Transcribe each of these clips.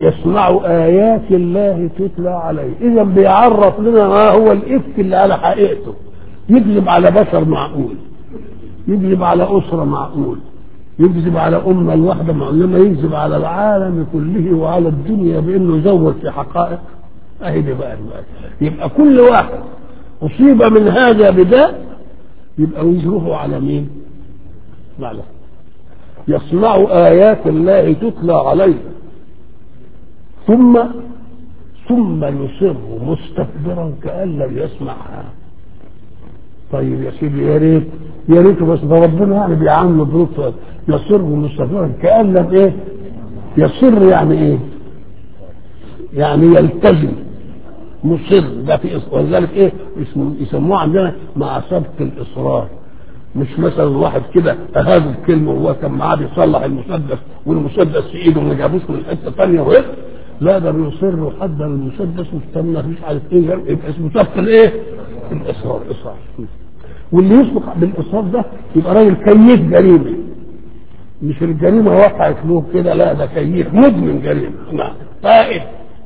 يسمع آيات الله تتلى عليه إذا بيعرف لنا ما هو الإفك اللي على حقيقته يكذب على بشر معقول يكذب على أسرة معقول يكذب على أمة الواحدة معقول لما يكذب على العالم كله وعلى الدنيا بأنه يزور في حقائق أهي دي بقى المال. يبقى كل واحد أصيب من هذا بداء يبقى وجهه على مين؟ معلش يسمع آيات الله تتلى عليه ثم ثم يصر مستكبرا كأن لم يسمعها طيب يا سيدي يا ريت يا ريت بس ده ربنا يعني بيعامله بلطف يصر مستكبرا كأن لم ايه يصر يعني ايه يعني يلتزم مصر ده في ولذلك ايه يسموه عندنا مع سبق الاصرار مش مثلا واحد كده هذا الكلمه وهو كان معاه بيصلح المسدس والمسدس في ايده ما جابوش من حته ثانيه وهيك لا ده بيصر حد المسدس واستنى مش عارف ايه يبقى اسمه سبق الايه؟ الاصرار اصرار واللي يسبق بالاصرار ده يبقى راجل كيف جريمه مش الجريمه وقعت له كده لا ده كيف مدمن جريمه نعم فائد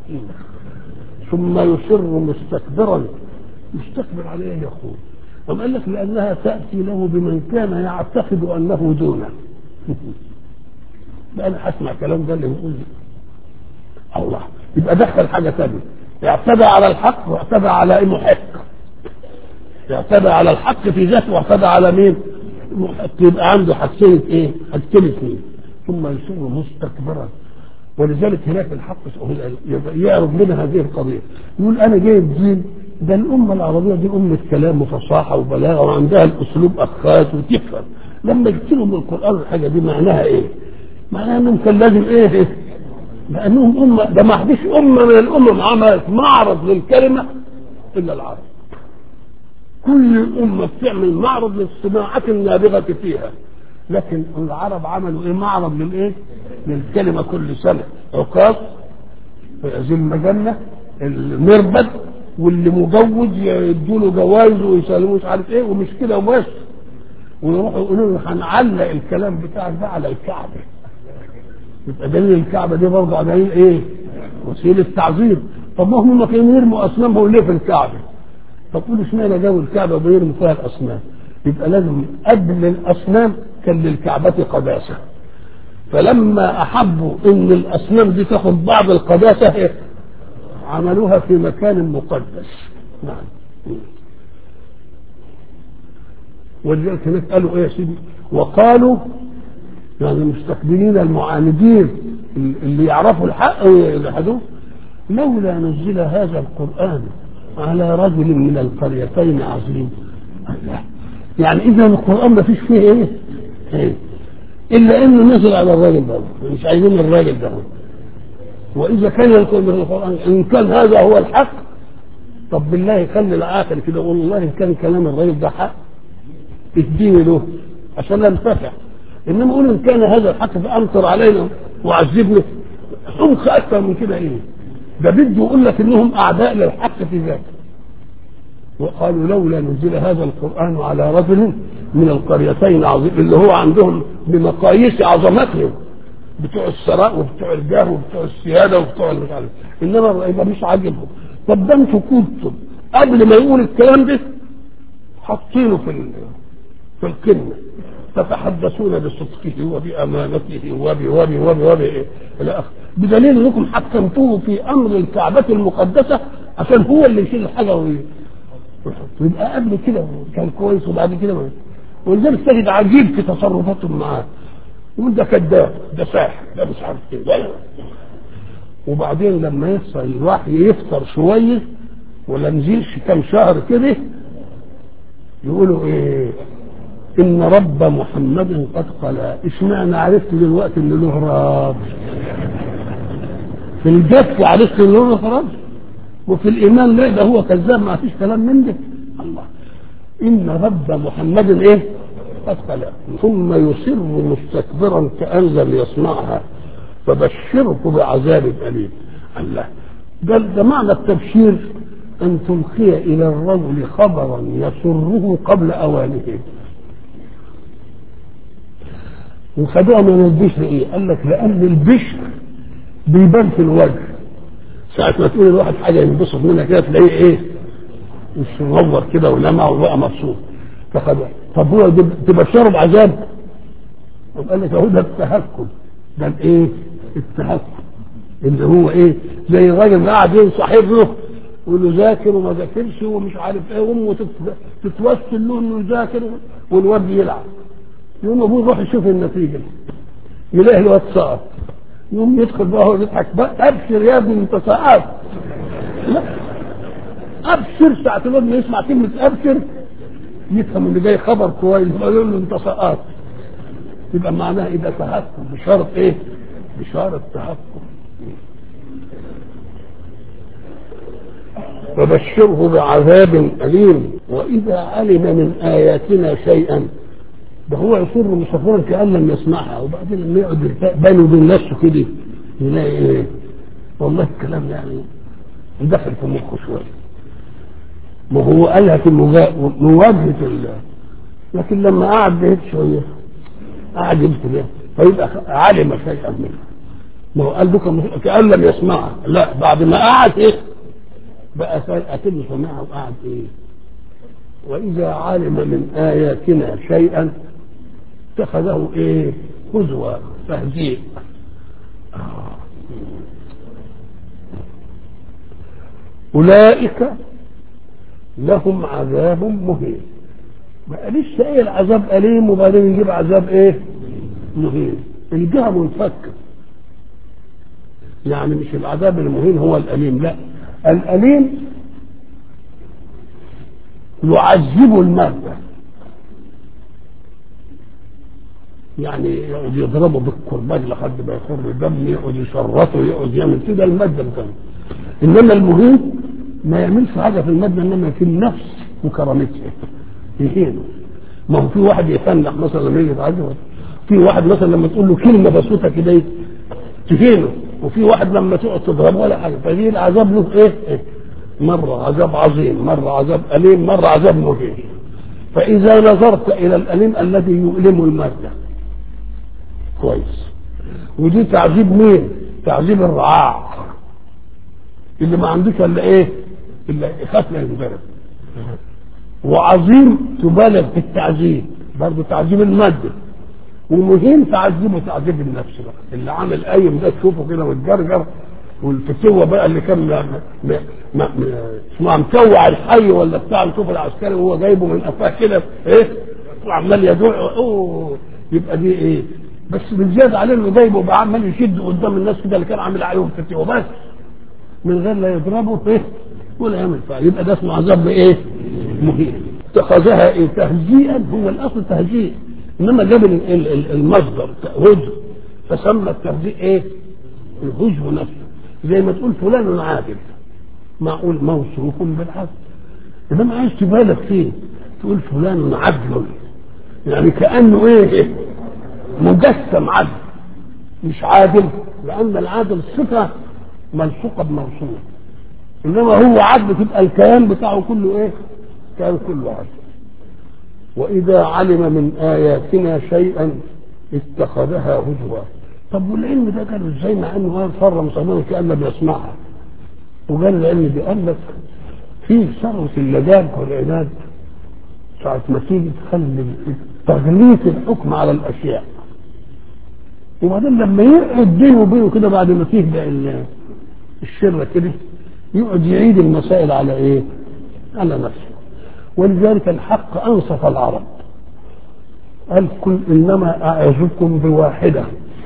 ثم يصر مستكبرا مستكبر عليه يا اخوه أم قال لك لأنها تأتي له بمن كان يعتقد أنه دونه بقى أنا هسمع الكلام ده اللي بيقول الله يبقى دخل حاجة ثانية اعتدى على الحق واعتدى على محق اعتدى على الحق في ذاته واعتدى على مين؟ محق يبقى عنده حاجتين ايه؟ حاجتين اثنين ثم يصير مستكبرا ولذلك هناك الحق يعرض لنا هذه القضيه يقول انا جايب دين ده الأمة العربية دي أمة كلام وفصاحة وبلاغة وعندها الأسلوب أخات وتفهم لما جبت لهم القرآن الحاجة دي معناها إيه؟ معناها إنهم كان لازم إيه؟ لأنهم أمة ده ما فيش أمة من الأمم عملت معرض للكلمة إلا العرب كل الأمة بتعمل معرض للصناعة النابغة فيها لكن العرب عملوا إيه معرض للإيه؟ للكلمة كل سنة عكاظ ذي المجنة المربد واللي مجوز يدوا له جوائز ويسلموه مش عارف ايه ومش كده وبس ويروحوا يقولوا له هنعلق الكلام بتاعك ده على الكعبه يبقى دليل الكعبه دي برضه دليل ايه؟ وسيله تعظيم طب ما هم كانوا يرموا اصنامهم ليه في الكعبه؟ طب قول اشمعنى جو الكعبه بيرموا فيها الاصنام؟ يبقى لازم قبل الاصنام كان للكعبه قداسه فلما احبوا ان الاصنام دي تاخد بعض القداسه عملوها في مكان مقدس نعم ولذلك هناك قالوا ايه يا سيدي وقالوا يعني المستكبرين المعاندين اللي يعرفوا الحق ويجحدوه لولا نزل هذا القرآن على رجل من القريتين عظيم الله يعني إذا القرآن ما فيش فيه إيه؟ إيه؟ إلا إنه نزل على الراجل ده مش عايزين الراجل ده واذا كان يقول من القران ان كان هذا هو الحق طب بالله خلي العاقل كده يقول والله ان كان كلام الراجل ده حق اديني له عشان انتفع انما اقول ان كان هذا الحق فامطر علينا وعذبنا حمق اكثر من كده ايه ده بده يقول لك انهم اعداء للحق في ذاته وقالوا لولا نزل هذا القران على رجل من القريتين عظيم اللي هو عندهم بمقاييس عظمتهم بتوع الثراء وبتوع الجاه وبتوع السياده وبتوع مش عارف انما يبقى مش عاجبهم طب ده انتوا كنتم قبل ما يقول الكلام ده حاطينه في في القمه تتحدثون بصدقه وبامانته وب وب وب وب الى اخره بدليل انكم حكمتوه في امر الكعبه المقدسه عشان هو اللي يشيل الحاجه ويحط يبقى قبل كده كان كويس وبعد كده ولذلك تجد عجيب في تصرفاتهم معاه يقول ده كذاب ده ساحر ده مش عارف ايه وبعدين لما يحصل الوحي يفطر شويه ولا نزيلش كام شهر كده يقولوا ايه ان رب محمد قد قلى اشمعنى عرفت دلوقتي ان له رب في الجف عرفت ان له رب وفي الايمان لا ده هو كذاب ما فيش كلام من ده الله ان رب محمد ايه قد قلى ثم يصر مستكبرا كأن لم يسمعها فبشره بعذاب أليم الله ده, ده معنى التبشير أن تلقي إلى الرجل خبرا يسره قبل أوانه وخدوها من البشر إيه؟ قال لك لأن البشر بيبان في الوجه ساعة ما تقول الواحد حاجة ينبسط منها كده تلاقيه ايه مش منور كده ولمع وبقى مبسوط فخد طب هو تبشره بعذاب قال لك اهو ده التهكم ده الايه التهكم اللي هو ايه زي الراجل اللي قاعد ينصح ابنه يقول له ذاكر وما ذاكرش ومش عارف ايه وامه تتوسل له انه يذاكر والواد يلعب يقوم ابوه يروح يشوف النتيجه يلاقي الواد سقط يقوم يدخل بقى هو يضحك بقى ابشر يا ابني انت سقطت لا ابشر ساعة الواد ما يسمع كلمة ابشر يفهم ان جاي خبر كويس يقول له انت سقطت يبقى معناها اذا تهكم بشرط ايه؟ بشارة تهكم فبشره بعذاب أليم وإذا علم من آياتنا شيئا ده هو يصر مسافرا كأن لم يسمعها وبعدين لما يقعد بينه وبين نفسه كده يلاقي ايه والله الكلام يعني دخل في مخه شويه ما هو قالها في مواجهة الله لكن لما قعد بعيد شويه قعد يبكي فيبقى علم شيئا منه ما هو قال بك كأن لم يسمعها لا بعد ما قعد ايه بقى أتم سمعها وقعد ايه وإذا علم من آياتنا شيئا اتخذه ايه هزوا تهزيء أولئك لهم عذاب مهين بقى لسه ايه العذاب أليم وبعدين يجيب عذاب ايه مهين الجهة منفكة يعني مش العذاب المهين هو الأليم لا الأليم يعذب المادة يعني يقعد يضربه بالكرباج لحد ما يخر دم يقعد يشرطه يقعد يعمل كده المادة بتاعته انما المهين ما يعملش حاجه في الماده انما في النفس وكرامتها يهينه ما هو في واحد يفنح مثلا لما يجي يتعذب في واحد مثلا لما تقول له كلمه بسيطه كده تهينه وفي واحد لما تقعد تضربه ولا حاجه فدي العذاب له ايه, إيه؟ مره عذاب عظيم مره عذاب اليم مره عذاب مهين فاذا نظرت الى الاليم الذي يؤلم الماده كويس ودي تعذيب مين تعذيب الرعاع اللي ما عندوش الا ايه الا يخاف لا ينضرب وعظيم تبالغ في التعذيب برضه تعذيب الماده ومهم تعذيبه تعذيب النفس بقى اللي عامل قايم ده تشوفه كده متجرجر والفتوه بقى اللي كان ما ما ما اسمها مكوع الحي ولا بتاع نشوف العسكري وهو جايبه من قفاه كده ايه وعمال يدوع اوه يبقى دي ايه بس بالزياده عليه انه جايبه بقى عمال يشد قدام الناس كده اللي كان عامل عليهم فتوه بس من غير لا يضربه ايه ولا يعمل فعل يبقى ده اسمه عذاب ايه مهين اتخذها ايه تهجيئا هو الاصل تهجيء انما جاب المصدر هجو فسمى التهجيء ايه الهجو نفسه زي ما تقول فلان عادل معقول موصوف بالعدل انما عايز تبالغ فيه تقول فلان عدل يعني كانه ايه مجسم عدل مش عادل لان العادل صفه ملصوقه بموصوف انما هو عدل تبقى الكيان بتاعه كله ايه كان كله عدل واذا علم من اياتنا شيئا اتخذها هزوا طب والعلم ده قالوا ازاي مع انه قال فر مصمم كان لم يسمعها وقال العلم دي قال لك في ثروه اللجاج والعناد ساعة ما تيجي تخلي تغليف الحكم على الاشياء وبعدين لما يقعد بينه وبينه كده بعد ما تهدأ الشره كده يقعد يعيد المسائل على ايه؟ على نفسه ولذلك الحق انصف العرب قال كل انما اعظكم بواحده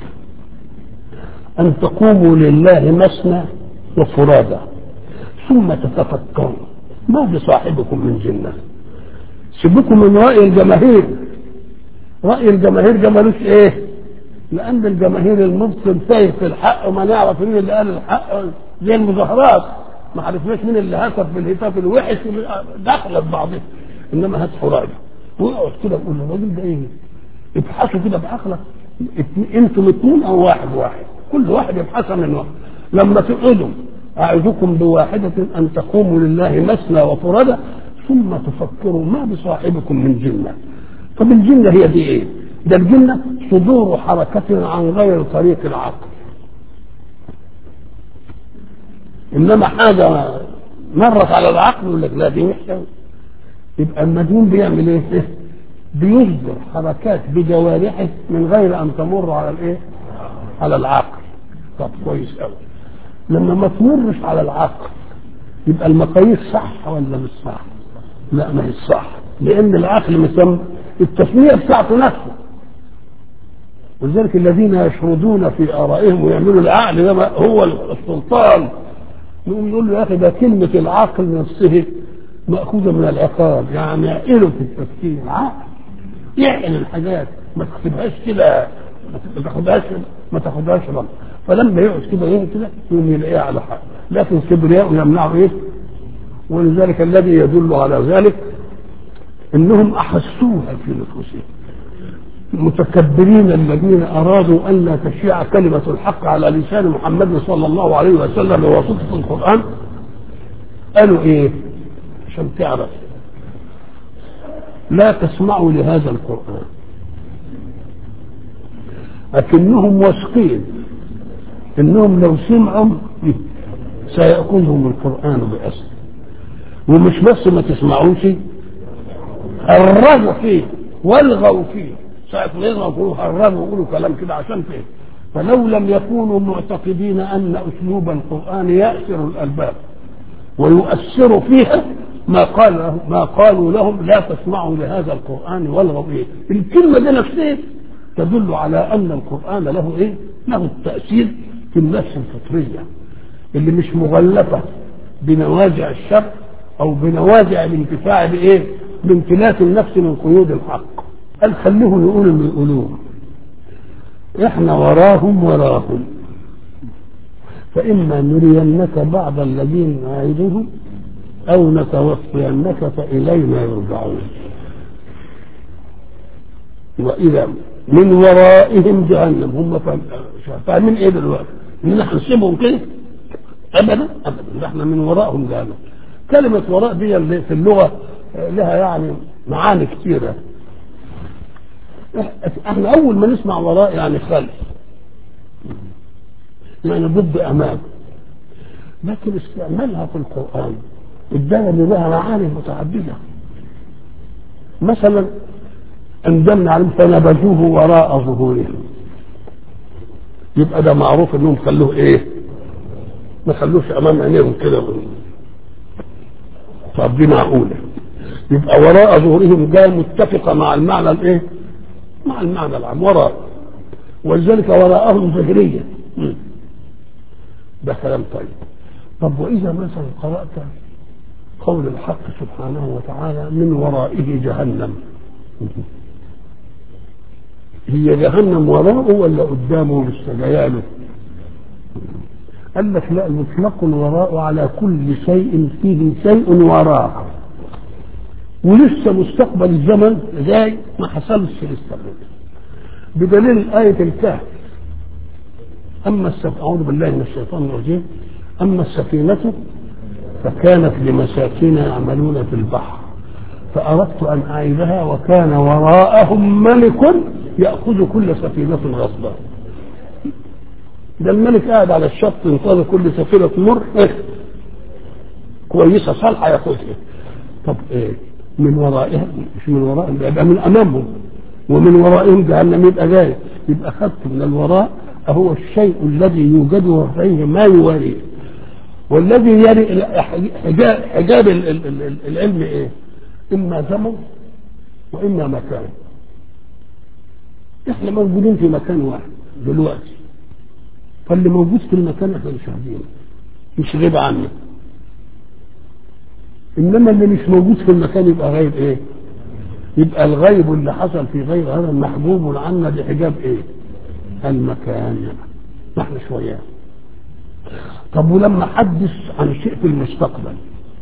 ان تقوموا لله مثنى وفرادى ثم تتفكروا ما بصاحبكم من جنه سيبكم من راي الجماهير راي الجماهير ده ملوش ايه لان الجماهير المبطل تايه في الحق وما نعرف مين اللي قال الحق زي المظاهرات ما عرفناش مين اللي هتف بالهتاف الوحش داخله في بعضها انما هات حراجه ويقعد كده يقول الراجل ده ايه ابحثوا كده بعقلك انتم اثنين او واحد واحد كل واحد يبحث من واحد لما تقعدوا اعظكم بواحده ان تقوموا لله مثنى وفرادى ثم تفكروا ما بصاحبكم من جنه طب الجنه هي دي ايه؟ ده الجنه صدور حركه عن غير طريق العقل انما حاجه مرت على العقل يقول لك لا دي وحشه يبقى المجنون بيعمل ايه؟ بيصدر حركات بجوارحه من غير ان تمر على الايه؟ على العقل طب كويس قوي لما ما تمرش على العقل يبقى المقاييس صح ولا مش صح؟ لا ما هي صح لان العقل مسمى التسميه بتاعته نفسه ولذلك الذين يشردون في ارائهم ويعملوا العقل ده هو السلطان نقوم نقول له يا اخي ده كلمه العقل نفسه ماخوذه من العقاب يعني اعقله في التفكير عقل يعقل الحاجات ما تكتبهاش كده ما تاخدهاش ما تاخدهاش رمز فلما يقعد كده ايه كده يقوم يلاقيها على حق لكن كبرياء يمنعه ايه ولذلك الذي يدل على ذلك انهم احسوها في نفوسهم المتكبرين الذين ارادوا ان لا تشيع كلمه الحق على لسان محمد صلى الله عليه وسلم بواسطه القران قالوا ايه عشان تعرف لا تسمعوا لهذا القران لكنهم واثقين انهم لو سمعوا سيأخذهم القرآن بأسر ومش بس ما تسمعوش هرجوا فيه والغوا فيه ساعة ما يضربوا يقولوا هرجوا يقولوا كلام كده عشان فيه فلو لم يكونوا معتقدين أن أسلوب القرآن يأسر الألباب ويؤثر فيها ما قال ما قالوا لهم لا تسمعوا لهذا القرآن والغوا فيه الكلمة دي نفسها تدل على أن القرآن له إيه؟ له التأثير في النفس الفطرية اللي مش مغلفة بنوازع الشر أو بنوازع الانتفاع بإيه؟ بامتلاك النفس من قيود الحق قال خليهم يقولوا اللي يقولوه احنا وراهم وراهم فإما نرينك بعض الذين نعيدهم أو نتوفينك فإلينا يرجعون وإذا من ورائهم جهنم هم فاهمين ايه دلوقتي؟ ان احنا نسيبهم كده؟ ابدا ابدا احنا من ورائهم جهنم كلمة وراء دي اللي في اللغة لها يعني معاني كثيرة احنا اول ما نسمع وراء يعني خلف يعني ضد امام لكن استعمالها في القرآن الدالة اللي لها معاني متعددة مثلا انزلنا عليهم فنبذوه وراء ظهورهم يبقى ده معروف انهم خلوه ايه ما خلوش امام عينيهم كده طب دي معقوله يبقى وراء ظهورهم جاء متفقه مع المعنى الايه مع المعنى العام وراء ولذلك وراءهم ظهريه ده كلام طيب طب واذا مثلا قرات قول الحق سبحانه وتعالى من ورائه جهنم هي جهنم وراءه ولا قدامه لسه جاياله قال لك لا يطلق الوراء على كل شيء فيه شيء وراء ولسه مستقبل الزمن جاي ما حصلش لسه بدليل آية الكهف أما السفينة أعوذ بالله من الشيطان الرجيم أما السفينة فكانت لمساكين يعملون في البحر فأردت أن أعيبها وكان وراءهم ملك يأخذ كل سفينة غصبا ده الملك قاعد على الشط ينتظر كل سفينة تمر إيه؟ كويسة صالحة ياخذها طب إيه من ورائها مش من ورائهم يبقى من أمامهم ومن ورائهم جهنم يبقى جاي يبقى أخذت من الوراء هو الشيء الذي يوجد فيه ما يواريه والذي يري حجاب, حجاب العلم ايه؟ اما زمن واما مكان احنا موجودين في مكان واحد دلوقتي فاللي موجود في المكان احنا مش عارفينه مش غيب عنه انما اللي مش موجود في المكان يبقى غيب ايه يبقى الغيب اللي حصل في غير هذا محجوب عنا بحجاب ايه المكان ما احنا شويه طب ولما حدث عن شيء في المستقبل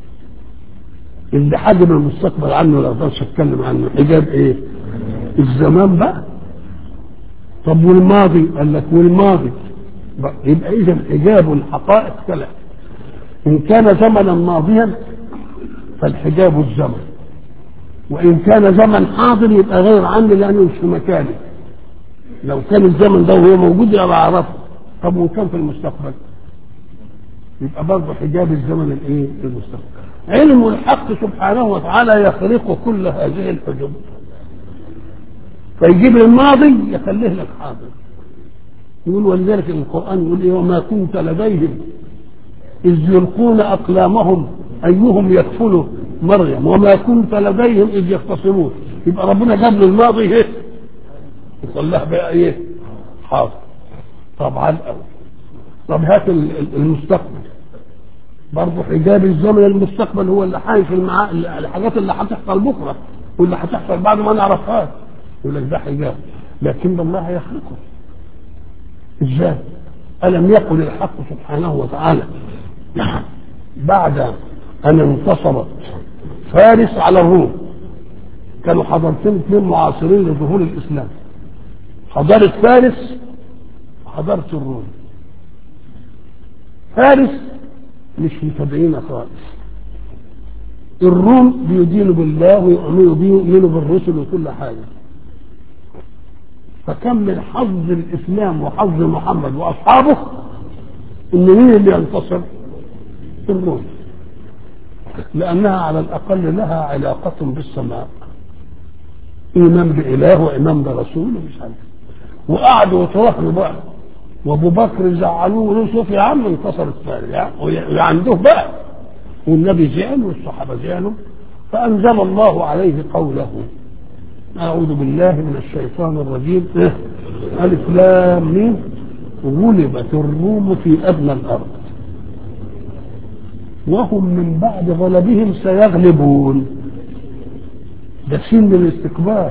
اللي حجب المستقبل عنه لا اقدرش اتكلم عنه حجاب ايه الزمان بقى طب والماضي قال لك والماضي يبقى اذا حجاب الحقائق ثلاث ان كان زمنا ماضيا فالحجاب الزمن وان كان زمن حاضر يبقى غير عني لانه مش في مكاني لو كان الزمن ده وهو موجود يبقى اعرفه طب وكان في المستقبل يبقى برضه حجاب الزمن الايه المستقبل علم الحق سبحانه وتعالى يخرق كل هذه الحجب فيجيب الماضي يخليه لك حاضر يقول ولذلك القرآن يقول إيه وما كنت لديهم إذ يلقون أقلامهم أيهم يكفل مريم وما كنت لديهم إذ يختصمون يبقى ربنا جاب له الماضي إيه يصلح بقى إيه حاضر طبعا الأول طب هات المستقبل برضه حجاب الزمن المستقبل هو اللي حايف المعا... الحاجات اللي هتحصل بكره واللي هتحصل بعد ما نعرفهاش يقول لك ده حجاب لكن الله يخلقه ازاي؟ ألم يقل الحق سبحانه وتعالى بعد أن انتصرت فارس على الروم كانوا حضارتين اثنين معاصرين لظهور الإسلام حضارة فارس وحضارة الروم فارس مش متابعين خالص الروم بيدينوا بالله ويؤمنوا بيه ويؤمنوا بالرسل وكل حاجه فكم من حظ الاسلام وحظ محمد واصحابه ان مين اللي ينتصر؟ الروم لانها على الاقل لها علاقه بالسماء ايمان باله وايمان برسول ومش عارف وقعدوا يتراهنوا بقى وابو بكر زعلوه وقالوا شوف يا عم انتصرت فارس وعنده بقى والنبي زعل والصحابه زعلوا فانزل الله عليه قوله اعوذ بالله من الشيطان الرجيم الف لام ميم غلبت الروم في ادنى الارض وهم من بعد غلبهم سيغلبون ده سن الاستكبار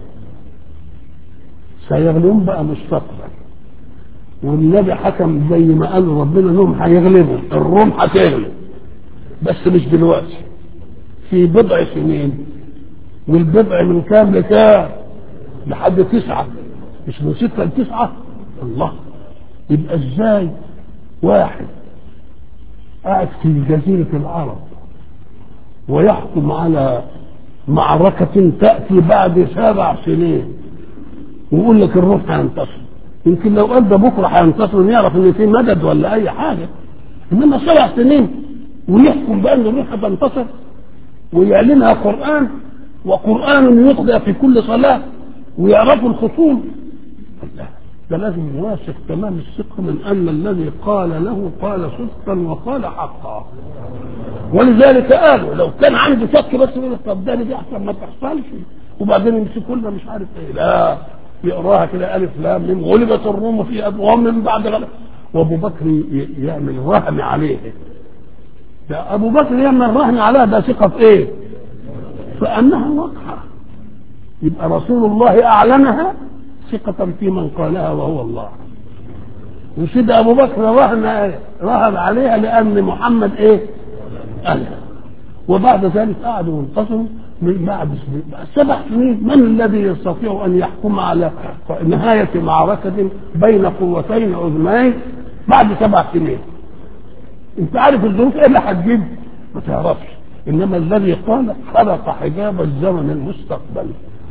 سيغلبون بقى مستقبل والنبي حكم زي ما قال ربنا انهم هيغلبوا الروم هتغلب بس مش دلوقتي في بضع سنين والبضع من كام لكام لحد تسعة مش من ستة لتسعة الله يبقى ازاي واحد قاعد في جزيرة العرب ويحكم على معركة تأتي بعد سبع سنين ويقول لك الروح هينتصر يمكن لو قال ده بكره هينتصر نعرف ان في مدد ولا اي حاجه انما سبع سنين ويحكم بان الروح هتنتصر ويعلنها قران وقران يتلى في كل صلاه ويعرفوا الخصوم الله ده لازم يواثق تمام الثقه من ان الذي قال له قال صدقا وقال حقا ولذلك قالوا لو كان عنده شك بس يقول طب ده دي احسن ما تحصلش وبعدين يمسكوا لنا مش عارف ايه لا يقراها كده الف لام ميم غلبت الروم في ادوام من بعد غلب وابو بكر يعمل رهن عليه ده ابو بكر يعمل رهن عليها ده ثقه في ايه؟ فانها واقعه يبقى رسول الله اعلنها ثقة في من قالها وهو الله وسيد ابو بكر رهن رهن عليها لان محمد ايه؟ قالها وبعد ذلك قعدوا ينتصروا من بعد سبع سنين من الذي يستطيع ان يحكم على نهايه معركه بين قوتين عظمين بعد سبع سنين انت عارف الظروف ايه اللي هتجيب ما تعرفش انما الذي قال خلق حجاب الزمن المستقبل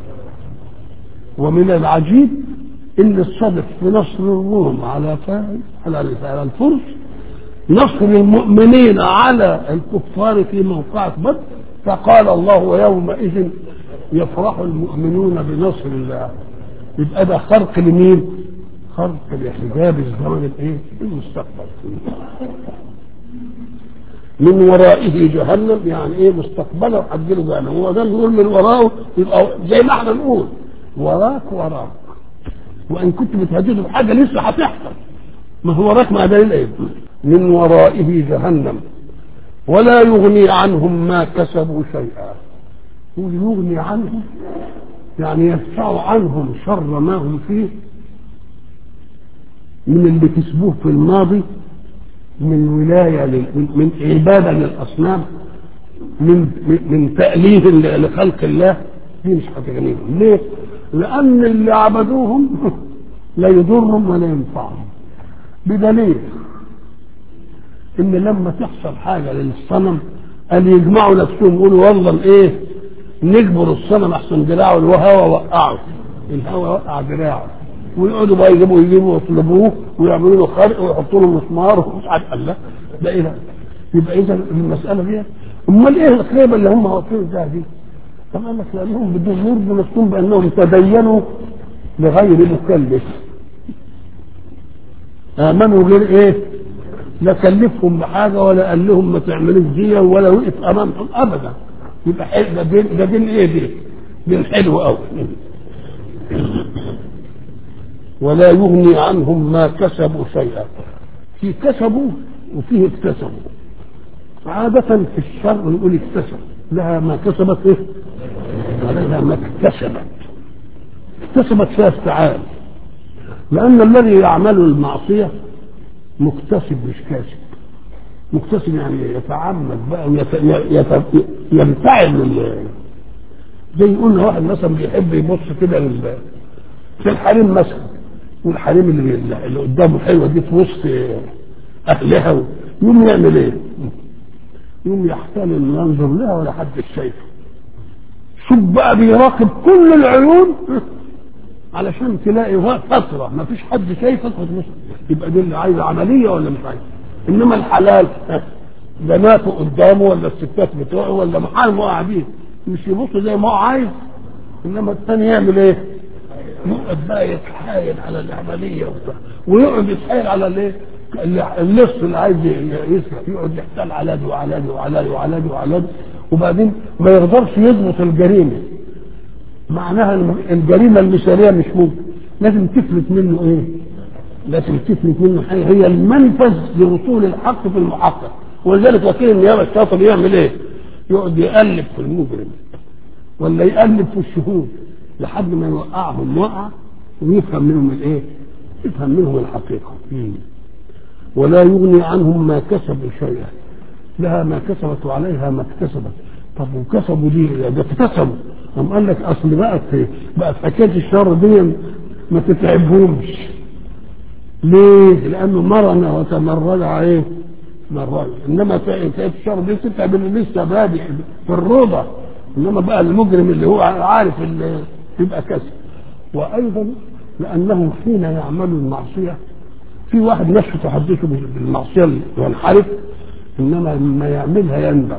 ومن العجيب ان الصدق في نصر الروم على فارس على الفرس نصر المؤمنين على الكفار في موقعة بدر فقال الله ويومئذ يفرح المؤمنون بنصر الله يبقى ده خرق لمين؟ خرق لحجاب الزمن الايه؟ المستقبل من ورائه جهنم يعني ايه مستقبله هتجيله جهنم هو ده نقول من ورائه يبقى زي ما احنا نقول وراك وراك وان كنت بتهدده بحاجه لسه هتحصل ما هو وراك ما دليل ايه؟ من ورائه جهنم ولا يغني عنهم ما كسبوا شيئا يغني عنهم يعني يدفع عنهم شر ما هم فيه من اللي كسبوه في الماضي من ولاية من عبادة للأصنام من من تأليف لخلق الله دي مش هتغنيهم ليه؟ لأن اللي عبدوهم لا يضرهم ولا ينفعهم بدليل ان لما تحصل حاجه للصنم قال يجمعوا نفسهم يقولوا والله ايه نجبر الصنم احسن دراعه الهواء وقعه الهواء وقع دراعه ويقعدوا بقى يجيبوا يجيبوا يطلبوه ويعملوا له خرق ويحطوا له مسمار ومش عارف الله ده ايه ده؟ يبقى اذا المساله دي امال ايه الخيبه اللي هم واقفين فيها دي؟ طب قال لك لانهم بدون يرضوا نفسهم بانهم تدينوا لغير مكلف امنوا غير ايه؟ لا كلفهم بحاجه ولا قال لهم ما تعملوش دي ولا وقف امامهم ابدا يبقى حلو ده دين ده دين ايه دي؟ دين حلو قوي ولا يغني عنهم ما كسبوا شيئا في كسبوا وفيه اكتسبوا عادة في الشر نقول اكتسب لها ما كسبت ايه؟ عليها ما اكتسبت اكتسبت فيها استعان لأن الذي يعمل المعصية مكتسب مش كاسب مكتسب يعني يتعمد بقى وينفعل من زي قلنا واحد مثلا بيحب يبص كده لل- في الحريم مثلا والحريم اللي, اللي قدامه حلوه دي في وسط اهلها يقوم يعمل ايه؟ يقوم يحتال انه ينظر لها ولا حد شايفه شوف بقى بيراقب كل العيون علشان تلاقي وقت فترة ما فيش حد شايفك وتبص يبقى دي اللي عايزة عملية ولا مش عايزة إنما الحلال بناته قدامه ولا الستات بتوعه ولا محارمه قاعدين مش يبص زي ما هو عايز إنما الثاني يعمل إيه؟ يقعد بقى يتحايل على العملية وبتاع ويقعد يتحايل على الايه؟ اللص اللي عايز يسرق يقعد يحتال على دي وعلى دي وعلى دي وعلى دي وعلى دي وبعدين ما يقدرش يضبط الجريمه معناها الجريمه المثاليه مش ممكن لازم تفلت منه ايه؟ لازم تفلت منه حاجه هي المنفذ لوصول الحق في المحقق ولذلك وكيل النيابه الشاطر يعمل ايه؟ يقعد يقلب في المجرم ولا يقلب في الشهود لحد ما يوقعهم وقع ويفهم منهم الايه؟ يفهم منهم الحقيقه ولا يغني عنهم ما كسبوا شيئا لها ما كسبت وعليها ما اكتسبت طب وكسبوا دي ده اكتسبوا قام قال لك اصل بقت بقت حكايه الشر دي ما تتعبهمش ليه؟ لانه مرن وتمرد عليه مرن انما حكايه الشر دي تتعب اللي لسه بادئ في الروضه انما بقى المجرم اللي هو عارف اللي يبقى كسب وايضا لانه حين يعمل المعصيه في واحد نفسه تحدثه بالمعصيه وينحرف انما لما يعملها يندم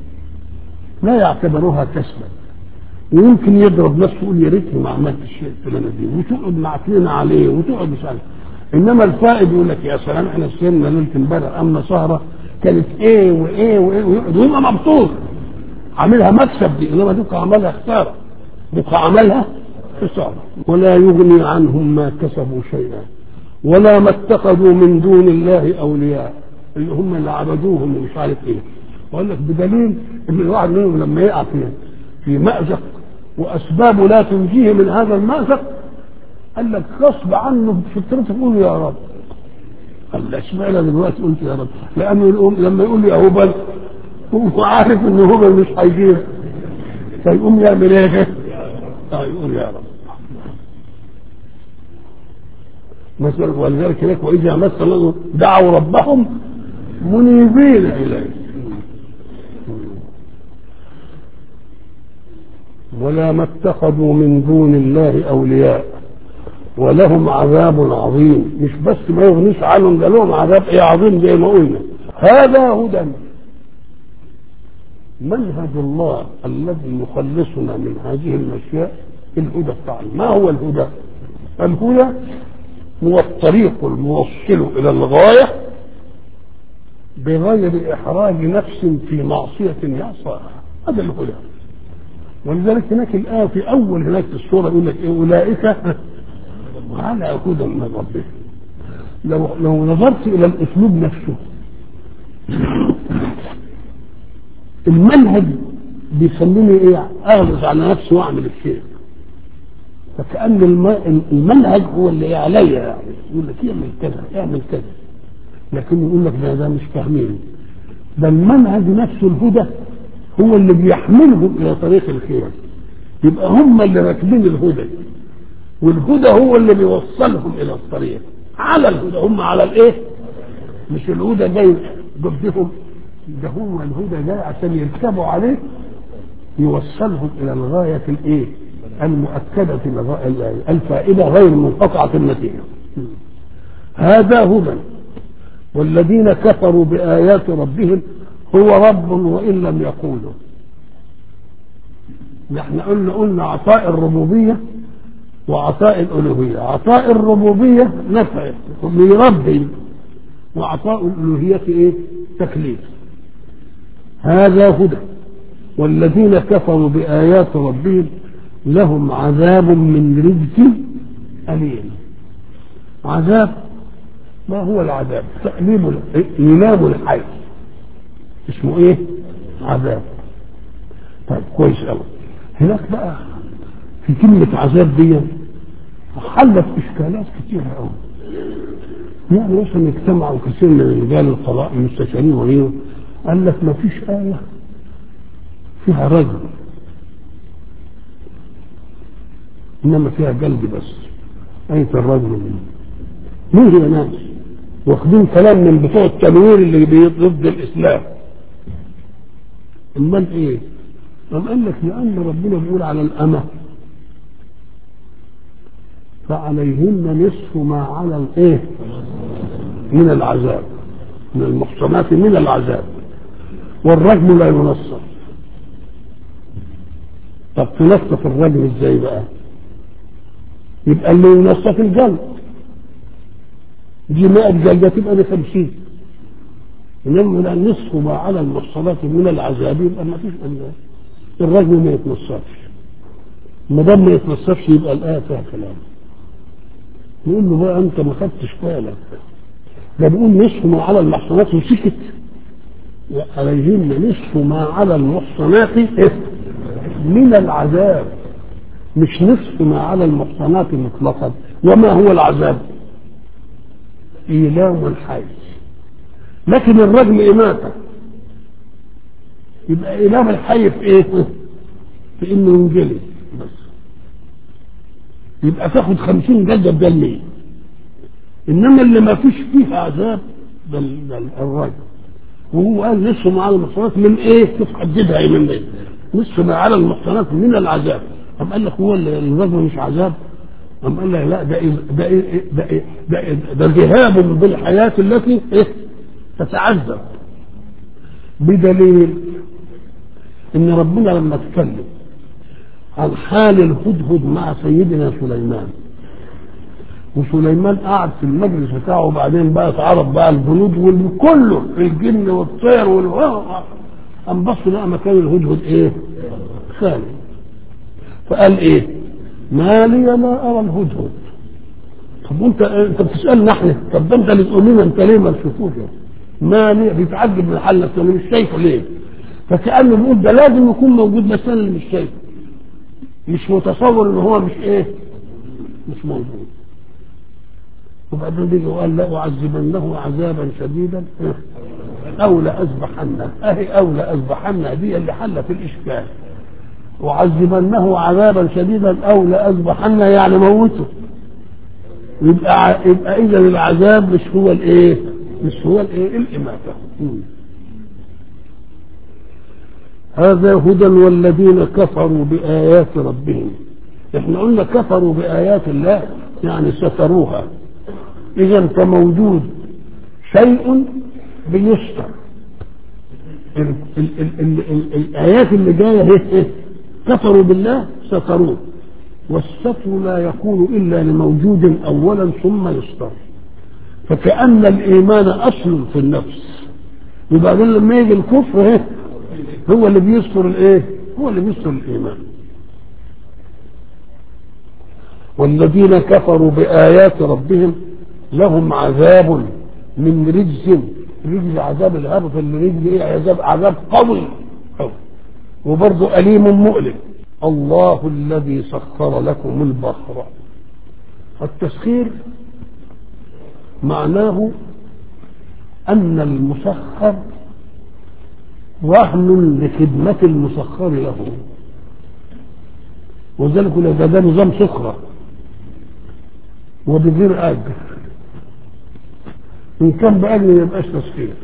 لا يعتبرها كسبا ويمكن يضرب نفسه يقول يا ريتني ما عملت الشيء الفلاني دي وتقعد معتلين عليه وتقعد مش عارف انما الفائد يقول لك يا سلام احنا سهرنا ليله امبارح امنا سهره كانت ايه وايه وايه ويقعد ويبقى مبسوط عاملها مكسب دي انما دوك عملها خساره دوك عملها خساره ولا يغني عنهم ما كسبوا شيئا ولا ما اتخذوا من دون الله اولياء اللي هم اللي عبدوهم ومش عارف ايه واقول لك بدليل ان الواحد منهم لما يقع في في مأزق واسبابه لا تنجيه من هذا المأزق قال لك غصب عنه فطرته يقول يا رب قال له اشمعنى دلوقتي قلت يا رب لانه يقوم لما يقول يا هبل هو عارف ان هبل مش هيجيب فيقوم يعمل ايه؟ اه يقول يا رب مثلا ولذلك هناك واذا مس الله دعوا ربهم منيبين اليه ولا ما اتخذوا من دون الله اولياء ولهم عذاب عظيم مش بس ما يغنيش عنهم ده لهم عذاب ايه عظيم زي ما قلنا هذا هدى منهج الله الذي يخلصنا من هذه الاشياء الهدى بتاعنا ما هو الهدى الهدى هو الطريق الموصل الى الغايه بغير احراج نفس في معصيه يعصاها هذا الهدى ولذلك هناك الآية في أول هناك في السورة يقول لك إيه أولئك على هدى من ربهم لو لو نظرت إلى الأسلوب نفسه المنهج بيخليني إيه أغلظ على نفسي وأعمل الشيء فكأن المنهج هو اللي عليا يعني يقول لك اعمل كذا اعمل كذا لكن يقول لك ده ده مش فاهمين ده المنهج نفسه الهدى هو اللي بيحملهم الى طريق الخير يبقى هم اللي راكبين الهدى والهدى هو اللي بيوصلهم الى الطريق على الهدى هم على الايه مش الهدى جاي ضدهم ده هو الهدى جاي عشان يركبوا عليه يوصلهم الى الغايه الايه المؤكده الفائده غير منقطعه النتيجه هذا هدى والذين كفروا بآيات ربهم هو رب وإن لم يقولوا نحن قلنا قلنا عطاء الربوبية وعطاء الألوهية عطاء الربوبية نفع لربي وعطاء الألوهية إيه تكليف هذا هدى والذين كفروا بآيات ربهم لهم عذاب من رجز أليم عذاب ما هو العذاب تأليم إيلام الحي اسمه ايه عذاب طيب كويس قوي هناك بقى في كلمة عذاب دي حلت إشكالات كتيرة قوي يعني مثلا اجتمعوا كثير من رجال القضاء المستشارين وغيرهم قال لك ما فيش آية فيها رجل إنما فيها قلب بس آية الرجل منه مين هي ناس واخدين كلام من بتوع التنوير اللي ضد الإسلام امال ايه؟ قام قال لك لأن ربنا بيقول على الأمة فعليهن نصف ما على الايه؟ من العذاب من المحصنات من العذاب والرجم لا ينصف طب تنصف الرجم ازاي بقى؟ يبقى اللي ينصف الجلد دي 100 جلده تبقى دي 50 انما نصف ما على المحصنات من العذاب يبقى ما فيش الرجل ما يتنصفش ما دام ما يتنصفش يبقى الايه فيها كلام نقول له بقى انت ما خدتش بالك ده بيقول نصف ما على المحصنات وسكت عليهن نصف ما على المحصنات من العذاب مش نصف ما على المحصنات مطلقا وما هو العذاب إيلام الحي لكن الرجم إماتة يبقى إيلام الحي في إيه؟ في إنه ينجلي بس يبقى تاخد خمسين جلدة بدل مية إنما اللي ما فيش فيه عذاب ده الرجم وهو قال نصف ما على المحصنات من إيه؟ شوف حددها إيه من إيه؟ نصف ما على المحصنات من العذاب أم قال لك هو الرجم مش عذاب أم قال لك لا ده إيه ده إيه ده إيه ده, إيه ده ذهاب بالحياة التي إيه تتعذب بدليل إن ربنا لما اتكلم عن حال الهدهد مع سيدنا سليمان وسليمان قعد في المجلس بتاعه وبعدين بقى اتعرض بقى الجنود والكله الجن والطير وال قام بص لقى مكان الهدهد ايه؟ خالي فقال ايه؟ ما لي لا ارى الهدهد طب وانت انت بتسالنا احنا طب ده انت اللي تقول لنا انت ليه ما تشوفوش ما لي بيتعجب من حالك انا مش شايفه ليه فكانه بيقول ده لازم يكون موجود بس انا اللي مش شايفه مش متصور ان هو مش ايه مش موجود وبعدين بيجي وقال لا اعذبنه عذابا شديدا او لاذبحنه اهي او لاذبحنه دي اللي حلت الاشكال وعذبنه عذابا شديدا او لاذبحنه يعني موته يبقى يبقى اذا العذاب مش هو الايه؟ مش هو الايه؟ الاماته. هذا هدى والذين كفروا بآيات ربهم. احنا قلنا كفروا بآيات الله يعني ستروها. إذا فموجود شيء بيستر. ال ال ال ال ال الآيات اللي جاية هي كفروا بالله ستروه. والستر لا يكون إلا لموجود أولا ثم يستر فكأن الإيمان أصل في النفس وبعدين لما يجي الكفر ايه هو اللي بيستر الايه هو اللي بيستر الإيمان والذين كفروا بآيات ربهم لهم عذاب من رجز رجز عذاب الهبط الرجز ايه عذاب عذاب قوي وبرضه أليم مؤلم الله الذي سخر لكم البحر التسخير معناه أن المسخر رهن لخدمة المسخر له وذلك ده, ده نظام سخرة وبغير أجر إن كان بأجر ما يبقاش تسخير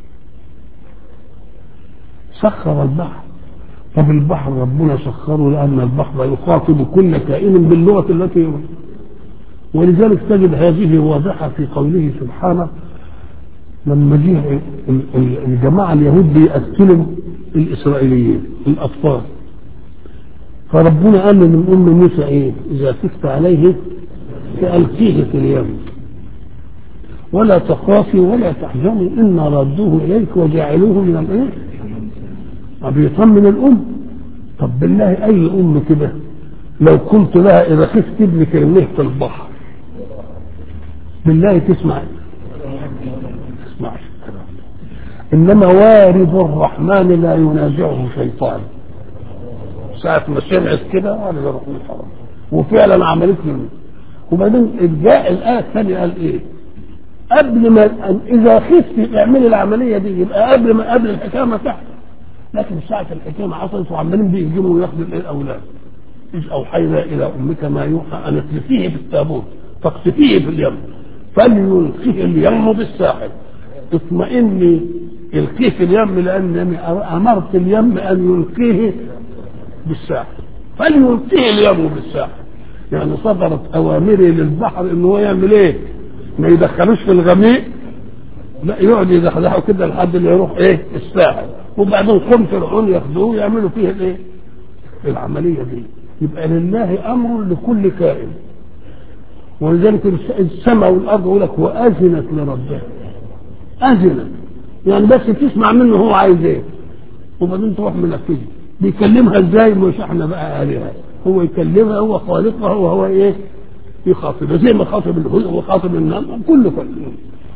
سخر البحر طب البحر ربنا سخره لأن البحر يخاطب كل كائن باللغة التي ولذلك تجد هذه واضحة في قوله سبحانه لما جه ال- ال- الجماعة اليهود بيقتلوا الإسرائيليين الأطفال فربنا قال من أم موسى إيه إذا خفت عليه فألقيه في اليم ولا تخافي ولا تحزني إنا رادوه إليك وجعلوه من الإيه بيطمن الأم طب بالله أي أم كده لو قلت لها إذا خفت ابنك يرميه في البحر بالله تسمع تسمعش الكلام ده. إنما وارد الرحمن لا ينازعه شيطان ساعة ما سمعت كده قال يا رب الحرام وفعلا عملت له وبعدين جاء الآية الثانية قال إيه؟ قبل ما إذا خفت اعملي العملية دي يبقى قبل ما قبل الحكاية ما تحصل لكن ساعة الحكاية ما حصلت وعمالين بيهجموا وياخدوا الإيه الأولاد إذ أوحينا إلى أمك ما يوحى أن اقذفيه في التابوت فاقذفيه في اليم فليلقيه اليم بالساحل اطمئني القيه في اليم لأنني أمرت اليم أن يلقيه بالساحل فليلقيه اليم بالساحل يعني صدرت أوامري للبحر إن هو يعمل إيه؟ ما يدخلوش في الغميق لا يقعد يدخلها كده لحد اللي يروح ايه الساحل وبعدين قوم فرعون ياخدوه ويعملوا فيه الايه العمليه دي يبقى لله امر لكل كائن ولذلك السماء والارض يقول لك واذنت لربها اذنت يعني بس تسمع منه هو عايز ايه وبعدين تروح منفذه بيكلمها ازاي مش احنا بقى الهه هو يكلمها هو خالقها وهو ايه يخاطبها زي ما خاطب الهدى وخاطب النمل كله كله